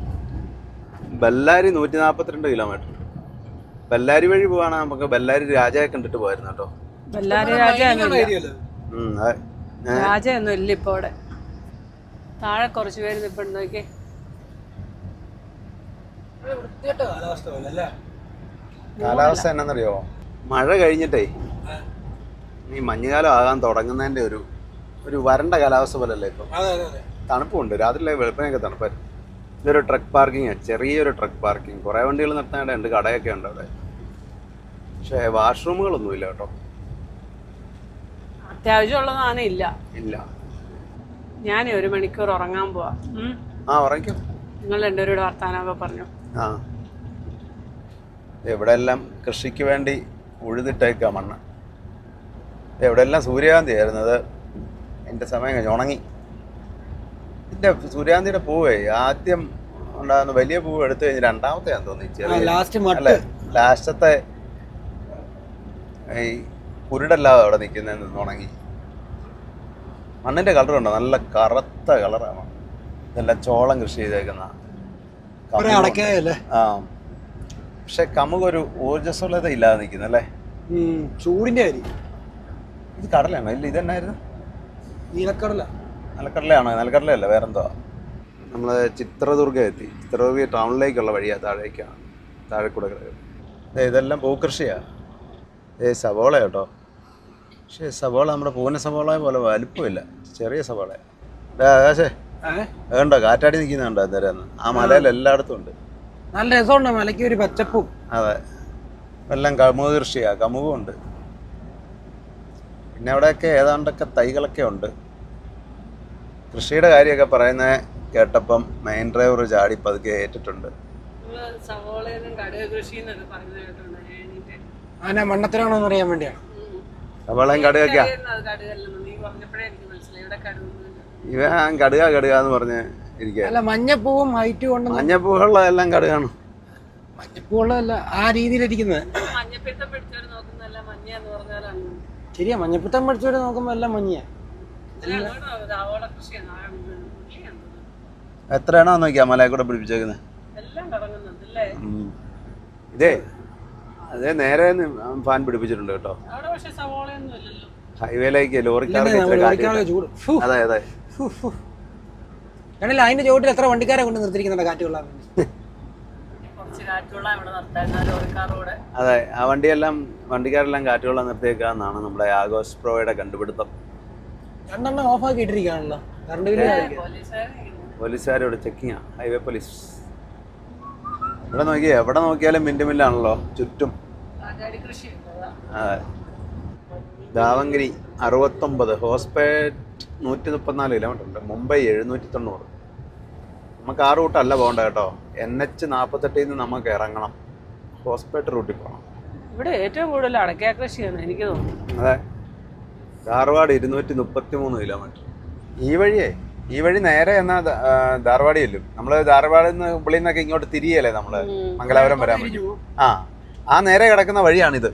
ബെല്ലാരി നൂറ്റി നാൽപ്പത്തിരണ്ട് കിലോമീറ്റർ ബെല്ലാരി വഴി പോവാണെങ്കിൽ നമുക്ക് ബെല്ലാരി രാജയെ കണ്ടിട്ട് പോയിരുന്നു കേട്ടോ ബെല്ലാരി രാജയൊന്നും ഇല്ല ഉം, അതെ ഏ, രാജയൊന്നും ഇല്ല ഇപ്പൊ അവിടെ താഴെ കുറച്ച് പേര് നിൽപ്പുണ്ട് നോക്കി വൃത്തികെട്ട കാലാവസ്ഥ പോലെ അല്ലേ കാലാവസ്ഥ എന്നാന്നറിയോ മഴ കഴിഞ്ഞിട്ടേ ഈ മഞ്ഞുകാലം ആകാൻ തുടങ്ങുന്നതിന്റെ ഒരു ഒരു വരണ്ട കാലാവസ്ഥ പോലല്ലേ ഇപ്പം അതെ അതെ അതെ തണുപ്പുണ്ട് രാത്രിയിലെ വെളുപ്പിനൊക്കെ തണുപ്പായിരുന്നു ഇതൊരു ട്രക്ക് പാർക്കിംഗ് ചെറിയൊരു ട്രക്ക് പാർക്കിംഗ് കുറേ വണ്ടികൾ നിർത്താൻ ഉണ്ട് കടയൊക്കെ ഉണ്ട് അവിടെ പക്ഷേ വാഷ്റൂമുകളൊന്നും ഇല്ല കേട്ടോ അത്യാവശ്യമുള്ള സാധനം ഇല്ല ഇല്ല ഞാൻ ഒരു മണിക്കൂർ ഉറങ്ങാൻ പോവാ ഉം. ആ ഉറയ്ക്കും നിങ്ങൾ രണ്ടുപേരുടെ വർത്താനമൊക്കെ പറഞ്ഞു ആ ഇവിടെ എല്ലാം കൃഷിക്ക് വേണ്ടി ഉഴുതിട്ടേക്കുക മണ്ണ് ഇവിടെ എല്ലാം സൂര്യകാന്തി ആയിരുന്നത് എൻ്റെ സമയം കഴിഞ്ഞു ഉണങ്ങി ഇതിൻ്റെ സൂര്യകാന്തിയുടെ പൂവേ ആദ്യം ഉണ്ടാകുന്ന വലിയ പൂവ് എടുത്തു കഴിഞ്ഞ് രണ്ടാമത്തെ ഞാൻ തോന്നി ചെറിയ ലാസ്റ്റ് അല്ലേ മട്ട് ലാസ്റ്റത്തെ ഈ കുരുടല്ലാതെ അവിടെ നിൽക്കുന്നതെന്ന് ഉണങ്ങി മണ്ണിന്റെ കളർ ഉണ്ടോ നല്ല കറുത്ത കളറാണ് ഇതെല്ലാം ചോളം കൃഷി ചെയ്തേക്കുന്ന കുറെ അടയ്ക്കായല്ലേ ആ പക്ഷെ കമുകൊരു ഊർജ്ജസ്വലത ഇല്ലാതെ നിൽക്കുന്നു അല്ലേ ചൂടിന്റെ കാര്യം ഇത് കടലാണോ ഇല്ല ഇതെന്നായിരുന്നു നീലക്കടല നിലക്കടലയാണോ നിലക്കടലയല്ല വേറെന്തോ നമ്മൾ ചിത്രദുർഗ എത്തി ചിത്രദുർഗ ടൗണിലേക്കുള്ള വഴിയാണ് താഴേക്കാണ് താഴെ കൂടെ കിടക്കുന്നത് ദേ ഇതെല്ലാം പൂക്കൃഷിയാ ഏ സവോള കേട്ടോ പക്ഷേ സവോള നമ്മുടെ പൂന സവോള പോലെ വലുപ്പമില്ല ചെറിയ സവോള ആകാശേ വേണ്ടോ കാറ്റാടി നിൽക്കുന്നുണ്ടോ അന്നേരം ആ മലയിൽ എല്ലായിടത്തും ഉണ്ട് നല്ല രസമുണ്ട് മലയ്ക്ക് ഒരു പച്ചപ്പും അതെ എല്ലാം കമുക് കൃഷിയാ കമുകും ഉണ്ട് പിന്നെ അവിടെയൊക്കെ ഏതാണ്ടൊക്കെ തൈകളൊക്കെ ഉണ്ട് കൃഷിയുടെ കാര്യമൊക്കെ പറയുന്നത് കേട്ടപ്പം മെയിൻ ഡ്രൈവർ ചാടി പതുക്കെ ഏറ്റിട്ടുണ്ട് സവോളയിലും കടുക് കൃഷി എന്നൊക്കെ പറയുന്നത് കേട്ടുണ്ട് എണീറ്റ്. ആന മണ്ണത്തിലാണോന്ന് അറിയാൻ വേണ്ടിയാണ് ഉം. സവാളയും കടുകൊക്കെയാ എനിക്കറിയായിരുന്നു അത് കടുകല്ലെന്ന് നീ പറഞ്ഞപ്പോഴേ എനിക്ക് മനസ്സിലായി ഇവിടെ കടുകൊന്നുമില്ല ഇവൻ കടുക കടുക എന്ന് പറഞ്ഞ് ഇരിക്കുക അല്ല മഞ്ഞപ്പൂവും ഹൈറ്റ് കൊണ്ട് മഞ്ഞപ്പൂവുള്ളതെല്ലാം കടുകാണ് മഞ്ഞപ്പൂവുള്ളതല്ല ആ രീതിയിലിരിക്കുന്നത് മഞ്ഞപ്പിത്തം പിടിച്ചവര് നോക്കുന്നതല്ല മഞ്ഞ എന്ന് പറഞ്ഞാലാണ് ശരിയാ മഞ്ഞപ്പിത്തം പഠിച്ചവര് നോക്കുമ്പോ എല്ലാം മഞ്ഞയാ സവോള കൃഷിയാണ് ആ, ഉം, കൃഷിയാണ് തോന്നുന്നു. എത്രയാണോ നോക്കിയാ മലയെ കൂടെ പിടിപ്പിച്ചേക്കുന്നത് എല്ലാം തുടങ്ങുന്നുണ്ട് അല്ലേ ഇതേ അതേ നേരെ ഫാൻ പിടിപ്പിച്ചിട്ടുണ്ട് കേട്ടോ അവിടെ പക്ഷെ സവോളയൊന്നും ഇല്ലല്ലോ ഹൈവേയിലേക്ക് ലോറിക്കാർക്ക് ഇല്ലെന്നേ, ഇച്ചിരി നമ്മൾ കാറ്റ് ഓടിക്കാനുള്ള ചൂട് ഫു, കിട്ടും. അതെ അതെ ഫു, ഫു. കണ്ടില്ല അതിന്റെ ചുവട്ടിൽ എത്ര വണ്ടിക്കാരെ കൊണ്ട് നിർത്തിയിരിക്കുന്നുണ്ട് കാറ്റ് കൊള്ളാൻ വേണ്ടി കുറച്ച് കാറ്റുള്ള ഇവിടെ നിർത്താൻ ലോറിക്കാറോടെ അതെ ആ വണ്ടിയെല്ലാം വണ്ടിക്കാരെല്ലാം കാറ്റുകൊള്ളാൻ നിർത്തിയേക്കാന്നാണ് നമ്മുടെ ആഘോഷ് പ്രോയുടെ കണ്ടുപിടുത്തം രണ്ടെണ്ണം ഓഫാക്കി ഇട്ടിരിക്കുകയാണല്ലോ കറണ്ട് ബില്ല് പോലീസുകാരോട് ചെക്കിങ്ങാ ഹൈവേ പോലീസ് ഇവിടെ നോക്കിയേ എവിടെ നോക്കിയാലും മില്ലുമില്ലാണല്ലോ ചുറ്റും കൃഷി അതെ ദാവങ്കിരി അറുപത്തൊമ്പത് ഹോസ്പേറ്റ് നൂറ്റി മുപ്പത്തിനാല് കിലോമീറ്റർ ഉണ്ട് മുംബൈ എഴുന്നൂറ്റി തൊണ്ണൂറ് നമുക്ക് ആ റൂട്ടല്ല പോകണ്ട കേട്ടോ എൻ എച്ച് നാൽപ്പത്തെട്ടിൽ നിന്ന് നമുക്ക് ഇറങ്ങണം ഹോസ്പേറ്റ് റൂട്ടിൽ പോകണം ഇവിടെ ഏറ്റവും കൂടുതൽ അടയ്ക്ക കൃഷിയാണ് എനിക്ക് തോന്നുന്നു അതെ ധാർവാഡ് ഇരുന്നൂറ്റി മുപ്പത്തി മൂന്ന് കിലോമീറ്റർ ഈ വഴിയേ ഈ വഴി നേരെ എന്നാ ദ- ആ, ധാർവാടി ചെല്ലും നമ്മൾ ധാർവാഡിൽ നിന്ന് ഉള്ളിൽ നിന്നൊക്കെ ഇങ്ങോട്ട് തിരിയല്ലേ നമ്മൾ മംഗലാപുരം വരാൻ വേണ്ടി ആ ആ നേരെ കിടക്കുന്ന വഴിയാണിത്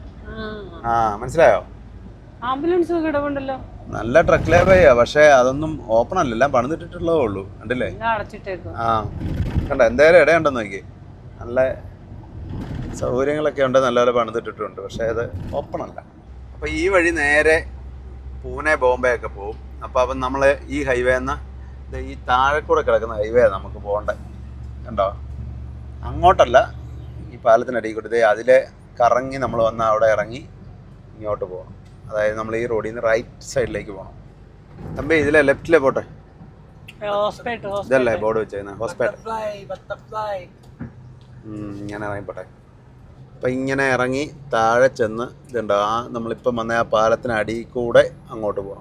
ആ മനസ്സിലായോ ആംബുലൻസ് ഒക്കെ ഇടപെണ്ടല്ലോ നല്ല ട്രക്ക് ലേബയാ പക്ഷേ അതൊന്നും ഓപ്പൺ അല്ല എല്ലാം പണിതിട്ടിട്ടുള്ളതേ ഉള്ളൂ കണ്ടില്ലേ എല്ലാം അടച്ചിട്ടേക്കും ആ കണ്ട എന്തേലും ഇടയുണ്ടെന്ന് നോക്കി നല്ല സൗകര്യങ്ങളൊക്കെ ഉണ്ട് നല്ലപോലെ പണിതിട്ടിട്ടുണ്ട് പക്ഷേ അത് ഓപ്പൺ അല്ല അപ്പോൾ ഈ വഴി നേരെ പൂനെ ബോംബെ ഒക്കെ പോകും അപ്പോൾ അപ്പം നമ്മൾ ഈ ഹൈവേ എന്ന ഈ താഴെ കൂടെ കിടക്കുന്ന ഹൈവേ നമുക്ക് പോകേണ്ടത് കണ്ടോ അങ്ങോട്ടല്ല ഈ പാലത്തിനടിയിൽ കൂടി ദേ അതിലെ കറങ്ങി നമ്മൾ വന്ന് അവിടെ ഇറങ്ങി ഇങ്ങോട്ട് പോകണം അതായത് നമ്മൾ ഈ റോഡിൽ നിന്ന് റൈറ്റ് സൈഡിലേക്ക് പോകണം തമ്പി ഇതിലെ ലെഫ്റ്റിലെ പോട്ടെ ഹോസ്പിറ്റൽ ഇതല്ലേ ബോർഡ് വെച്ചേക്കുന്നത് ഹോസ്പിറ്റൽ ബട്ടർഫ്ലൈ ബട്ടർഫ്ലൈ ഉം, ഇങ്ങനെ ഇറങ്ങിപ്പോട്ടെ അപ്പം ഇങ്ങനെ ഇറങ്ങി താഴെ ചെന്ന് ഇതുണ്ടോ ആ നമ്മളിപ്പം വന്ന ആ പാലത്തിന് അടിയിൽ കൂടെ അങ്ങോട്ട് പോകണം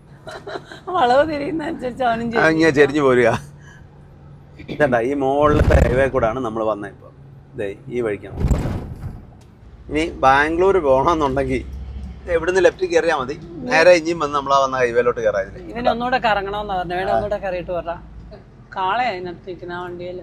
വളവ് തിരിയുന്ന അനുസരിച്ച് അവനും ആ, ഇങ്ങനെ ചെരിഞ്ഞ് പോരുക ഇതണ്ട ഈ മുകളിലത്തെ ഹൈവേ കൂടാണ് നമ്മൾ വന്നത് ഇപ്പോൾ ഇതേ ഈ വഴിക്കാണ് ഇനി ബാംഗ്ലൂർ പോകണമെന്നുണ്ടെങ്കിൽ എവിടുന്ന് ലെഫ്റ്റ് കയറിയാൽ മതി നേരെ ഇനിയും വന്ന് നമ്മൾ ആ വന്ന ഹൈവേയിലോട്ട് കയറാം ഇതിൽ ഇവന് ഒന്നുകൂടെ കറങ്ങണമെന്ന് പറഞ്ഞു വേണം ഒന്നുകൂടെ കയറിയിട്ട് പറ കാളയാ അതിനകത്ത് നിൽക്കുന്ന ആ വണ്ടിയിൽ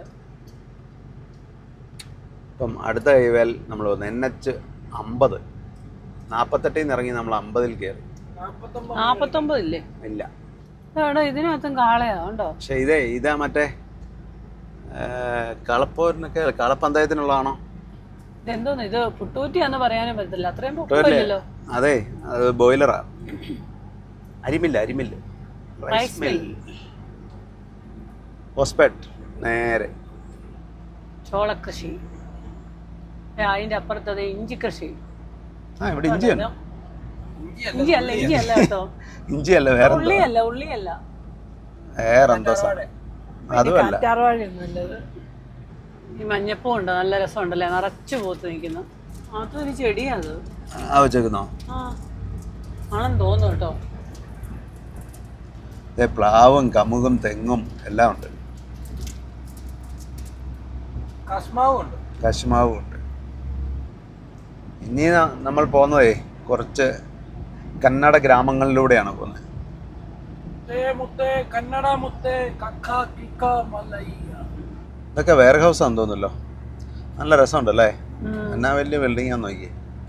ഇപ്പം അടുത്ത ഹൈവേയിൽ നമ്മൾ വന്നു എൻ എച്ച് അമ്പത് നാൽപ്പത്തെട്ടിൽ നിന്ന് ഇറങ്ങി നമ്മൾ അമ്പതിൽ കയറി നാപ്പത്തൊമ്പത് ഇല്ലേ ഇല്ല എവിടെ ഇതിനകത്തും കാളയാ ഉണ്ടോ പക്ഷെ ഇതേ ഇതാ മറ്റേ ആ, കളപ്പോരിനൊക്കെ കളപ്പന്തയത്തിനുള്ളതാണോ ഇതെന്തോന്ന് ഇത് പുട്ടൂറ്റിയാന്ന് പറയാനും പറ്റത്തില്ല അത്രയും പുട്ടൂറ്റി. പൊക്കമില്ലല്ലോ അതെ അത് ബോയിലറാ അരിമില്ല അരിമില്ല റൈസ് മിൽ ഹോസ്പെറ്റ് നേരെ ചോളക്കൃഷി ഏ, അതിന്റെ അപ്പുറത്തത് ഇഞ്ചി കൃഷി ആ ഇവിടെ ഇഞ്ചിയാണ് ഇഞ്ചി അല്ല ഇഞ്ചി അല്ല കേട്ടോ ഇഞ്ചിയല്ല വേറെ ഉള്ളിയല്ല ഉള്ളിയല്ല വേറെ എന്തോ സാധനം അതുമല്ല കാറ്റാർവാഴയൊന്നുമല്ലത് ഈ മഞ്ഞപ്പൂ ഉണ്ട് നല്ല രസമുണ്ടല്ലേ നിറച്ചു പൂത്ത് നിൽക്കുന്നു അതൊരു ചെടിയാ അത് ആ വെച്ചേക്കുന്നോ ആ ആണെന്ന് തോന്നുന്നു കേട്ടോ ദേ പ്ലാവും കമുകും തെങ്ങും എല്ലാം ഉണ്ട് കസ്മാവും ഉണ്ട് കശുമാവും ഉണ്ട് ഇനി ന- നമ്മൾ പോകുന്നതേ കുറച്ച് കന്നഡ ഗ്രാമങ്ങളിലൂടെയാണ് പോകുന്നത് മുത്തേ മുത്തേ കന്നഡ മുത്തേ കക്ക കിക്ക മല്ലയ്യ ഇതൊക്കെ വെയർ ഹൗസ് ആണെന്ന് തോന്നുന്നല്ലോ നല്ല രസമുണ്ടല്ലേ ഉം. എന്നാ വലിയ ബിൽഡിംഗ് ആണെന്ന് നോക്കി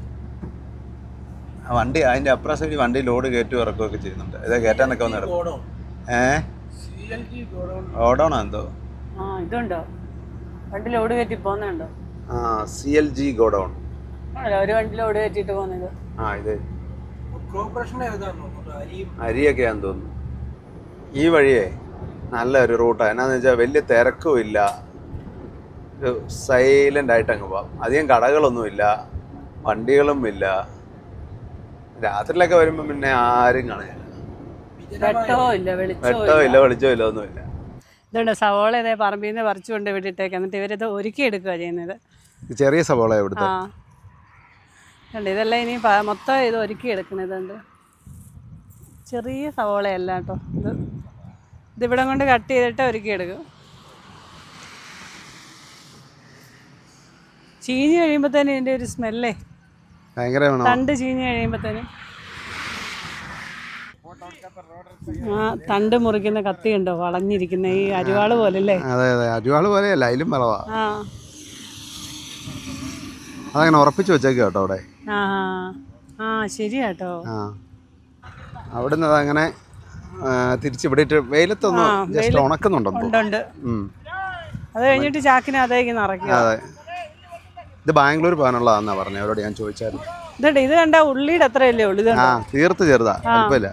ആ വണ്ടി അതിൻ്റെ അപ്പുറം സൈഡ് വണ്ടി ലോഡ് കയറ്റും ഇറക്കുകയൊക്കെ ചെയ്യുന്നുണ്ട് ഇത് കയറ്റാനൊക്കെ വന്ന് ഇറക്കും godown A C L G godown ഓടോണോ എന്തോ ആ ഇതുണ്ടോ വണ്ടി ലോഡ് കയറ്റി പോകുന്നുണ്ടോ ആ സി എൽ ജി ഗോഡൗൺ അല്ല ഒരു വണ്ടി ലോഡ് കയറ്റിയിട്ട് പോകുന്നത് ആ ഇത് കോർപ്പറേഷൻ്റെ ഇതാണ് തോന്നുന്നു അരിയും അരിയൊക്കെയാന്ന് തോന്നുന്നു ഈ വഴിയേ നല്ലൊരു റൂട്ടാണ് എന്നാന്ന് വെച്ചാൽ വലിയ തിരക്കും ഇല്ല ഒരു സൈലൻ്റ് ആയിട്ട് അങ്ങ് പോവാം അധികം കടകളൊന്നുമില്ല വണ്ടികളും ഇല്ല രാത്രിയിലൊക്കെ വരുമ്പോൾ പിന്നെ ആരും കാണില്ല വെട്ടോ ഇല്ല വെളിച്ചോ വെട്ടോ ഇല്ല വെളിച്ചോ ഇല്ല ഒന്നുമില്ല ഇതുണ്ട് സവോള ഇതേ പറമ്പിൽ നിന്ന് പറിച്ചു കൊണ്ട് വിട്ടിട്ടേക്ക് എന്നിട്ട് ഇവരിത് ഒരുക്കി എടുക്കുക ചെയ്യുന്നത് ചെറിയ സവാള ഇവിടുത്തെ ആ ഉണ്ട് ഇതെല്ലാം ഇനി പ- മൊത്തം ഇത് ഒരുക്കി എടുക്കണതുണ്ട് ചെറിയ സവോളയല്ല കേട്ടോ ഇത് ഇതിവിടെ കൊണ്ട് കട്ട് ചെയ്തിട്ട് ഒരുക്കി എടുക്കും ചീഞ്ഞ് കഴിയുമ്പോഴത്തേനും ഇതിൻ്റെ ഒരു സ്മെല്ലേ ഭയങ്കരമാണോ തണ്ട് ചീഞ്ഞ് കഴിയുമ്പോഴത്തേനും ആ തണ്ട് മുറിക്കുന്ന കത്തി ഉണ്ടോ വളഞ്ഞിരിക്കുന്ന ഈ അരിവാള് പോലെ അല്ലേ അതെ അതെ അരിവാള് പോലെയല്ല അതിലും വളവാ ആ അതങ്ങനെ ഉറപ്പിച്ച് വെച്ചേക്ക് കേട്ടോ അവിടെ ആ ആ ശരിയാട്ടോ ആ അവിടുന്ന് അതങ്ങനെ ആ, തിരിച്ച് ഇവിടെ ഇട്ട് വെയിലത്തൊന്ന് ജസ്റ്റ് ഉണക്കുന്നുണ്ടെന്ന് തോന്നുന്നു ഉണ്ട് ഉം. അത് കഴിഞ്ഞിട്ട് ചാക്കിന് അതേക്ക് നിറയ്ക്കുക അതെ ഇത് ബാംഗ്ലൂർ പോകാനുള്ളതാണെന്നാ പറഞ്ഞത് അവരോട് ഞാൻ ചോദിച്ചായിരുന്നു ഇതുണ്ട് ഇത് കണ്ട ഉള്ളിയുടെ അത്രയല്ലേ ഉള്ളു ഇത് ആ തീർത്ത് ചെറുതാ കുഴപ്പമില്ല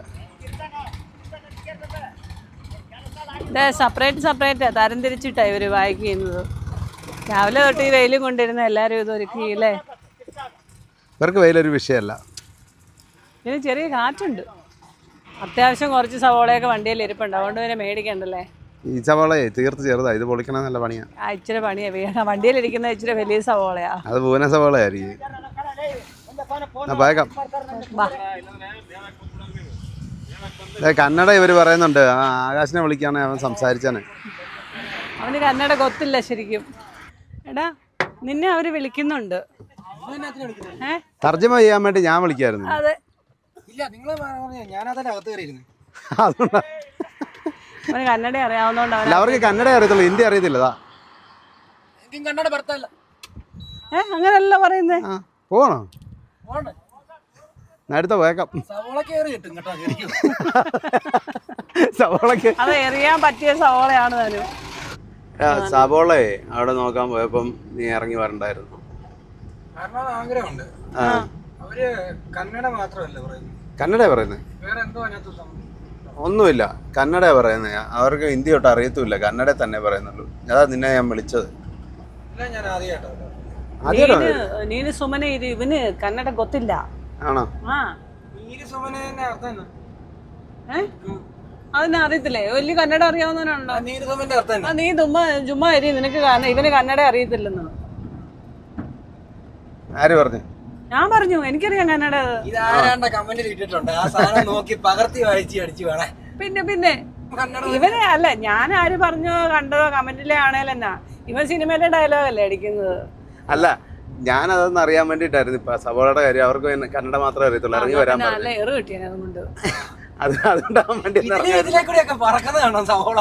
ഇത് സെപ്പറേറ്റ് സെപ്പറേറ്റ് തരം തിരിച്ചിട്ടാണ് ഇവർ വായിക്ക് ചെയ്യുന്നത് രാവിലെ തൊട്ട് ഈ വെയിലും കൊണ്ടിരുന്ന എല്ലാവരും ഇത് ഒരുക്കി അല്ലേ ഇവർക്ക് വെയിലൊരു വിഷയമല്ല ഇതിന് ചെറിയ കാറ്റുണ്ട് അത്യാവശ്യം കുറച്ച് സവോളയൊക്കെ വണ്ടിയിൽ ഇരിപ്പുണ്ട് അതുകൊണ്ട് പിന്നെ മേടിക്കണ്ടല്ലേ ഈ ചവളയെ തീർത്ത് ചെറുതാ ഇത് പൊളിക്കണ നല്ല പണിയാ ആ ഇച്ചിരി പണിയാണ് വീണ വണ്ടിയിലിരിക്കുന്ന ഇച്ചിരി വലിയ സവോളയാ അത് പൂന സവളയായിരിക്കും ആ പോയേക്കാം വാ ദേ, കന്നഡ ഇവർ പറയുന്നുണ്ട് ആ ആകാശിനെ വിളിക്കുകയാണെങ്കിൽ അവൻ സംസാരിച്ചാണ് അവന് കന്നഡ കൊത്തില്ല ശരിക്കും എടാ നിന്നെ അവര് വിളിക്കുന്നുണ്ട് ഏ തർജ്ജമ ചെയ്യാൻ വേണ്ടി ഞാൻ വിളിക്കായിരുന്നു അതെ ഇല്ല നിങ്ങൾ പറഞ്ഞ ഞാനതിന്റെ അകത്ത് കയറിയിരുന്നു അതുകൊണ്ടാ അവന് കന്നഡ അറിയാവുന്നതുകൊണ്ട് അവൻ അല്ല അവർക്ക് കന്നഡ അറിയത്തുള്ളൂ ഹിന്ദി അറിയത്തില്ല അതാ എനിക്കും കണ്ണട ഭർത്തല്ല ഏ അങ്ങനല്ല പറയുന്നേ ആ പോകണോ പോണ്ട് അടുത്ത പോയേക്കാം സവോള കയറി കിട്ടും കേട്ടോ ശരിക്കും സവോളക്ക് അത് എറിയാൻ പറ്റിയ സവോളയാണ് താനും സവോളയെ അവിടെ നോക്കാൻ പോയപ്പം നീ ഇറങ്ങി വരണ്ടായിരുന്നു കാരണം അത് ആഗ്രഹമുണ്ട് ആ അവര് കന്നഡ മാത്രമല്ല പറയുന്നത് കന്നഡ പറയുന്നത് വേറെ എന്തോ അതിനകത്ത് സംഭവം ഒന്നുമില്ല കന്നഡ പറയുന്നത് അവർക്ക് ഹിന്ദി തൊട്ട് അറിയത്തുമില്ല കന്നഡ തന്നെ പറയുന്നുള്ളൂ അതാ നിന്നെ ഞാൻ വിളിച്ചത് ഇല്ല ഞാൻ ആദ്യമായിട്ടോ ആദ്യമായിട്ടാ നീന് നീന് സുമന ഇത് ഇവന് കന്നഡ കൊത്തില്ല ആണോ ആ നീര് സുമനെ തന്നെ അർത്ഥം എന്നാ? ഏ അതിനെ അറിയത്തില്ലേ വലിയ കന്നഡ അറിയാവുന്നവനുണ്ടോ ആ നീര് സുമന്റെ അർത്ഥം ആ എന്നാ? നീ തുമ്മ ചുമ്മാ അരി നിനക്ക് കാരണം ഇവന് കന്നഡ അറിയത്തില്ലെന്ന് ആര് പറഞ്ഞു ഞാൻ പറഞ്ഞു എനിക്കറിയാം കന്നഡ ഇത് ആരാണ്ട കമന്റിൽ ഇട്ടിട്ടുണ്ട് ആ സാധനം നോക്കി പകർത്തി വായിച്ച് അടിച്ചു വേണേ പിന്നെ പിന്നെ കന്നഡ ഇവനെ അല്ല ഞാൻ ആര് പറഞ്ഞോ കണ്ടതോ കമന്റിലെ ആണേലെന്നാ ഇവൻ സിനിമയിലെ ഡയലോഗ് അല്ലേ അടിക്കുന്നത് അല്ല ഞാൻ അതൊന്നും അറിയാൻ വേണ്ടിയിട്ടായിരുന്നു ഇപ്പൊ സവോളയുടെ കാര്യം അവർക്ക് പിന്നെ കന്നഡ മാത്രമേ അറിയത്തുള്ളൂ ഇറങ്ങി വരാൻ പിന്നെ പറഞ്ഞു നല്ല എറ് കിട്ടിയാണ് അതുകൊണ്ട് അത് അതുകൊണ്ടാവാൻ വേണ്ടി ഒന്ന് ഇതിലെ ഇറങ്ങി ഇതിലെ കൂടെയൊക്കെ പറക്കുന്നത് കാണാം സവോള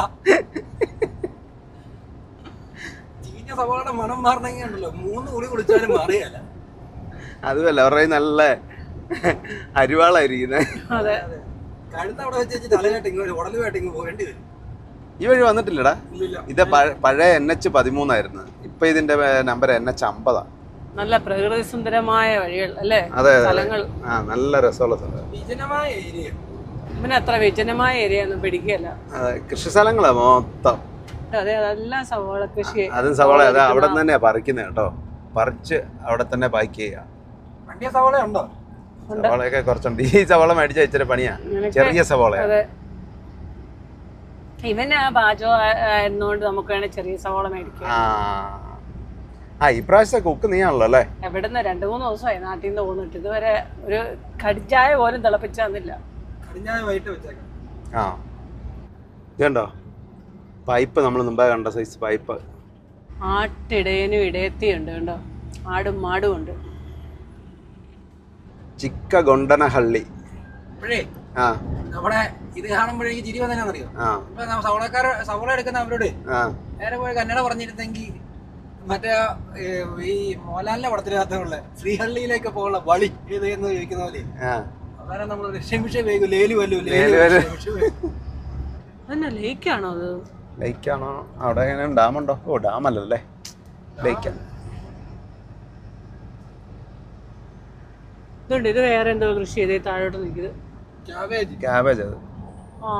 ചീഞ്ഞ സവോളയുടെ മണം മാറണമെങ്കിൽ ഉണ്ടല്ലോ മൂന്ന് കുളി കുളിച്ചാലും മാറിയല്ല അതുമല്ല അവരുടെ കയ്യിൽ നല്ല അരിവാളായിരിക്കുന്നത് അതെ കഴുത്ത് അവിടെ വെച്ച് വെച്ച് തലയായിട്ട് ഇങ്ങോട്ട് ഉടലുമായിട്ട് ഇങ്ങ് പോകേണ്ടി വരും ഈ വഴി വന്നിട്ടില്ലടാ ഇല്ലില്ല ഇത് പഴ- പഴയ എൻ എച്ച് പതിമൂന്നായിരുന്നു ഇപ്പൊ ഇതിന്റെ നമ്പർ എൻ എച്ച് അമ്പതാ നല്ല പ്രകൃതി സുന്ദരമായ വഴികൾ അല്ലേ അതെ അതെ, അതെ സ്ഥലങ്ങൾ ആ നല്ല രസമുള്ള സ്ഥലം വിജനമായ ഏരിയ ഇവന് അത്ര വിജനമായ ഏരിയ ഒന്നും പിടിക്കുകയല്ല അതെ കൃഷി സ്ഥലങ്ങളാ മൊത്തം അതെ അതെല്ലാം സവോള കൃഷി അതും സവാള അതെ അവിടെ നിന്ന് തന്നെയാ പറിക്കുന്നത് കേട്ടോ പറിച്ച് അവിടെ തന്നെ പാക്ക് ചെയ്യുക വണ്ടിയ സവോള ഉണ്ടോ സവാളയൊക്കെ കുറച്ചുണ്ട് ഈ സവാള മേടിച്ച ഇച്ചിരി പണിയാ നിനക്ക് ചെറിയ സവാളയാ അതെ ഇവന് പാചകം ആയിരുന്നോണ്ട് നമുക്ക് വേണേൽ ചെറിയ സവോള മേടിക്കാം ആ ആ ഈ പ്രാവശ്യത്തെ കുക്ക് നീയാണല്ലോ അല്ലേ എവിടുന്ന് രണ്ട് മൂന്ന് ദിവസമായി നാട്ടിൽ നിന്ന് പോന്നിട്ട് ഇതുവരെ ഒരു കടിച്ചായ പോലും തിളപ്പിച്ചു തന്നില്ല കടിഞ്ഞായ വൈകിട്ട് വെച്ചേക്കാം ആ ഇതുണ്ടോ പൈപ്പ് നമ്മൾ മുമ്പേ കണ്ട സൈസ് പൈപ്പ് ആട്ടിടയനും ഇടയത്തിയുണ്ട് കണ്ടോ ആടും മാടും ഉണ്ട് ചിക്ക ഗൊണ്ടനഹള്ളി അപ്പോഴേ ആ നമ്മുടെ ഇത് കാണുമ്പോഴേക്ക് ചിരി വന്നറിയോ ആ ഇപ്പൊ നമ്മ സവോളക്കാർ സവോള എടുക്കുന്ന അവരോട് ആ നേരെ പോയി കന്നഡ പറഞ്ഞിരുന്നെങ്കിൽ മറ്റേ ഏ, ഈ മോഹൻലാലിന്റെ പടത്തിനകത്തുള്ള ശ്രീഹള്ളിയിലേക്ക് പോകുന്ന വഴി ഏത് എന്ന് ചോദിക്കുന്ന പോലെ ആ അതായത് നമ്മൾ രക്ഷമിഷ വേഗം ലേലു വല്ലു ലേലു വല്ലു. അതന്നെ ലേക്കാണോ അത് ലേക്കാണോ അവിടെ എങ്ങനെ ഡാമുണ്ടോ ഓ ഡാമല്ലല്ലേ ലേക്കാ ഇതുണ്ട് ഇത് വേറെ എന്തോ കൃഷി ചെയ്ത് താഴോട്ട് നിൽക്കുന്നത് ക്യാബേജ് ക്യാബേജ് അത് ആ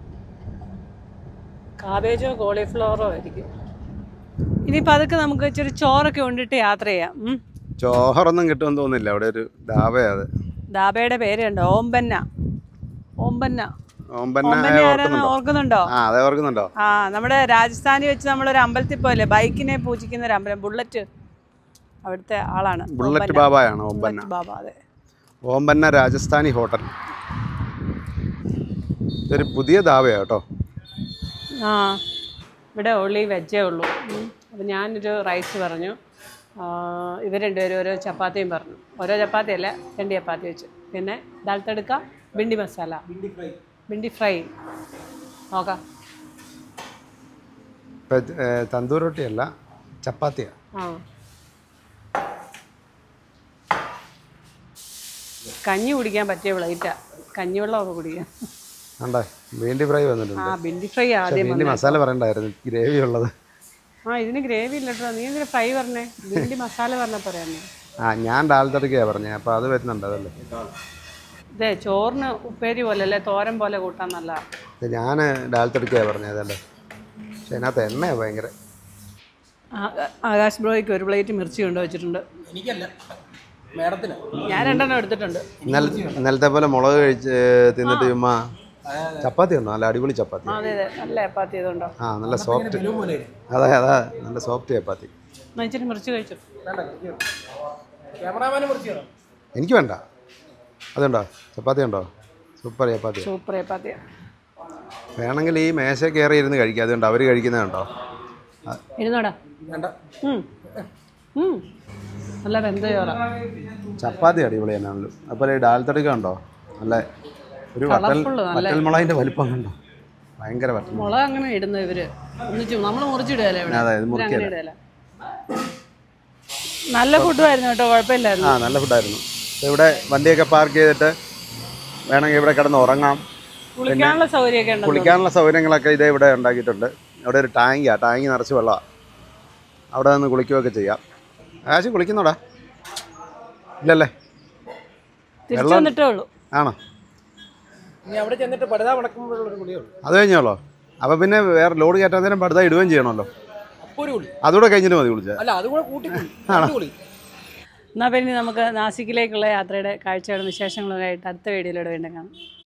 കാബേജോ കോളിഫ്ലവറോ ആയിരിക്കും ഇനിയിപ്പോൾ അതൊക്കെ നമുക്ക് ഇച്ചിരി ചോറൊക്കെ ഉണ്ടിട്ട് യാത്ര ചെയ്യാം ഉം. ചോറൊന്നും കിട്ടുമെന്ന് തോന്നുന്നില്ല അവിടെ ഒരു ഡാബയാ അത് ദാബയുടെ പേരുണ്ട് ഓമ്പന്ന ഓമ്പന്ന ഓമ്പന്ന ഓമ്പന്ന ആരാന്ന് ഓർക്കുന്നുണ്ടോ ഓർക്കുന്നുണ്ടോ ആ അതെ ഓർക്കുന്നുണ്ടോ ആ നമ്മുടെ രാജസ്ഥാനിൽ വെച്ച് നമ്മളൊരു അമ്പലത്തിൽ പോയല്ലേ ബൈക്കിനെ പൂജിക്കുന്ന ഒരു അമ്പലം ബുള്ളറ്റ് അവിടുത്തെ ആളാണ് ബുള്ളറ്റ് ഓമ്പന്ന. ബാബായാണ് ഓമ്പന്ന ബുള്ളറ്റ് ബാബ അതെ ഓമ്പന്ന രാജസ്ഥാനി ഹോട്ടൽ ഇതൊരു പുതിയ ധാബയാ കേട്ടോ ആ ഇവിടെ ഓൺലി വെജേ ഉള്ളൂ അപ്പം ഞാനൊരു റൈസ് പറഞ്ഞു ആ, ഇവർ രണ്ടുപേരും ഓരോ ചപ്പാത്തിയും പറഞ്ഞു ഓരോ ചപ്പാത്തി അല്ല രണ്ട് ചപ്പാത്തി വെച്ച് പിന്നെ ദാൽ തടുക്ക ബിണ്ടി മസാല ഭിണ്ടി ഫ്രൈ ബിണ്ടി ഫ്രൈ നോക്കാം ഇപ്പം തന്തൂർ റൊട്ടിയല്ല ചപ്പാത്തിയാ ആ കഞ്ഞി കുടിക്കാൻ പറ്റിയ പ്ലേറ്റാ കഞ്ഞിവെള്ളമൊക്കെ കുടിക്കാം ആണ്ടേ ബീണ്ടി ഫ്രൈ വന്നിട്ടുണ്ട് ആ ബിണ്ടി ഫ്രൈ ആദ്യം ബീണ്ടി മസാല പറയണ്ടായിരുന്നു ഗ്രേവി ഉള്ളത് ആ ഇതിന് ഗ്രേവി ഇല്ലട്ടോ നീ എന്തിനാ ഫ്രൈ പറഞ്ഞേ ബിണ്ടി മസാല പറഞ്ഞ പറയാമേ ആ ഞാൻ ഡാൽത്തടയ്ക്കാണ് പറഞ്ഞത് അപ്പോൾ അത് വരുന്നുണ്ട് അതല്ലേ ഇതേ ചോറിന് ഉപ്പേരി പോലെ അല്ലേ തോരൻ പോലെ കൂട്ടാൻ നല്ല ഇത് ഞാൻ ഡാൽത്തടയ്ക്കാണ് പറഞ്ഞത് അതല്ലേ പക്ഷെ അതിനകത്ത് എണ്ണയാണ് ഭയങ്കര ആകാശ് ബ്രോയ്ക്ക് ഒരു പ്ലേറ്റ് മിർച്ചി കൊണ്ട് വെച്ചിട്ടുണ്ട് എനിക്കല്ല മേഡത്തിന് ഞാൻ രണ്ടെണ്ണം എടുത്തിട്ടുണ്ട് ഇന്നലെ ഇന്നലത്തെ പോലെ മുളക് കഴിച്ച് തിന്നിട്ട് ചുമ്മാ ചപ്പാത്തി ഉണ്ടോ നല്ല അടിപൊളി ചപ്പാത്തി ആ, അതെ അതെ നല്ല ചപ്പാത്തി ഇതുണ്ടോ ആ നല്ല സോഫ്റ്റ് ബലൂൺ പോലെ അതെ അതാ നല്ല സോഫ്റ്റ് ചപ്പാത്തി എന്നാ ഇച്ചിരി മിർച്ചി കഴിച്ചു ക്യാമറാമാനെ കുറിച്ച് പറ. എനിക്ക് വേണ്ട അതുണ്ടോ ചപ്പാത്തി ഉണ്ടോ സൂപ്പർ ചപ്പാത്തി സൂപ്പർ ചപ്പാത്തി വേണമെങ്കിൽ ഈ മേശ കയറി ഇരുന്ന് കഴിക്കാം അതുകൊണ്ട് അവർ കഴിക്കുന്നത് കണ്ടോ ഇരുന്നോടാ വേണ്ട ഉം. ഉം. നല്ല വെന്ത ചോറ ചപ്പാത്തി അടിപൊളി തന്നെയാണല്ലോ അപ്പോൾ ഈ ഡാൽ തടുക്ക ഉണ്ടോ നല്ല ഒരു വട്ടൽ Colourful, നല്ല- വട്ടൽ മുളകിൻ്റെ വലിപ്പം കണ്ടോ ഭയങ്കര വട്ടൽ മുളക്. മുളക് അങ്ങനെ ഇടുന്നത് ഇവര് ഒന്നിച്ചു നമ്മൾ മുറിച്ചിടുകയല്ലേ ഇവിടെ അതെ ഇത് ഇവര് മുറിക്കല അങ്ങനെ ഇടുകയല്ല നല്ല ഫുഡുമായിരുന്നു കേട്ടോ കുഴപ്പമില്ലായിരുന്നു ആ നല്ല ഫുഡായിരുന്നു അപ്പോൾ ഇവിടെ വണ്ടിയൊക്കെ പാർക്ക് ചെയ്തിട്ട് വേണമെങ്കിൽ ഇവിടെ കിടന്ന് ഉറങ്ങാം കുളിക്കാനുള്ള സൗകര്യമൊക്കെ ഉണ്ടോ കുളിക്കാനുള്ള സൗകര്യങ്ങളൊക്കെ ഇതേ ഇവിടെ ഉണ്ടാക്കിയിട്ടുണ്ട് അവിടെ ഒരു ടാങ്കാണ് ടാങ്ക് നിറച്ച് വെള്ളമാണ് അവിടെ നിന്ന് കുളിക്കുകയൊക്കെ ചെയ്യാം ആകാശം കുളിക്കുന്നോടാ ഇല്ലല്ലേ തിരിച്ചു വന്നിട്ടേ ഉള്ളൂ ആണോ ഇനി അവിടെ ചെന്നിട്ട് പടുതാ മുടക്കുമ്പോഴുള്ളൊരു കുളിയുള്ളൂ അത് കഴിഞ്ഞോളോ അപ്പോൾ പിന്നെ വേറെ ലോഡ് കയറ്റാൻ നേരം പടുത ഇടുകയും ചെയ്യണമല്ലോ അപ്പോൾ ഒരു കുളി അതുകൂടെ കഴിഞ്ഞിട്ട് മതി കുളിച്ചാൽ അല്ല അതുകൂടെ കൂട്ടി കുളി രണ്ട് കുളി എന്നാൽ പിന്നെ നമുക്ക് നാസിക്കിലേക്കുള്ള യാത്രയുടെ കാഴ്ചകളും വിശേഷങ്ങളും ആയിട്ട് അടുത്ത വീഡിയോയിലൂടെ വീണ്ടും കാണാം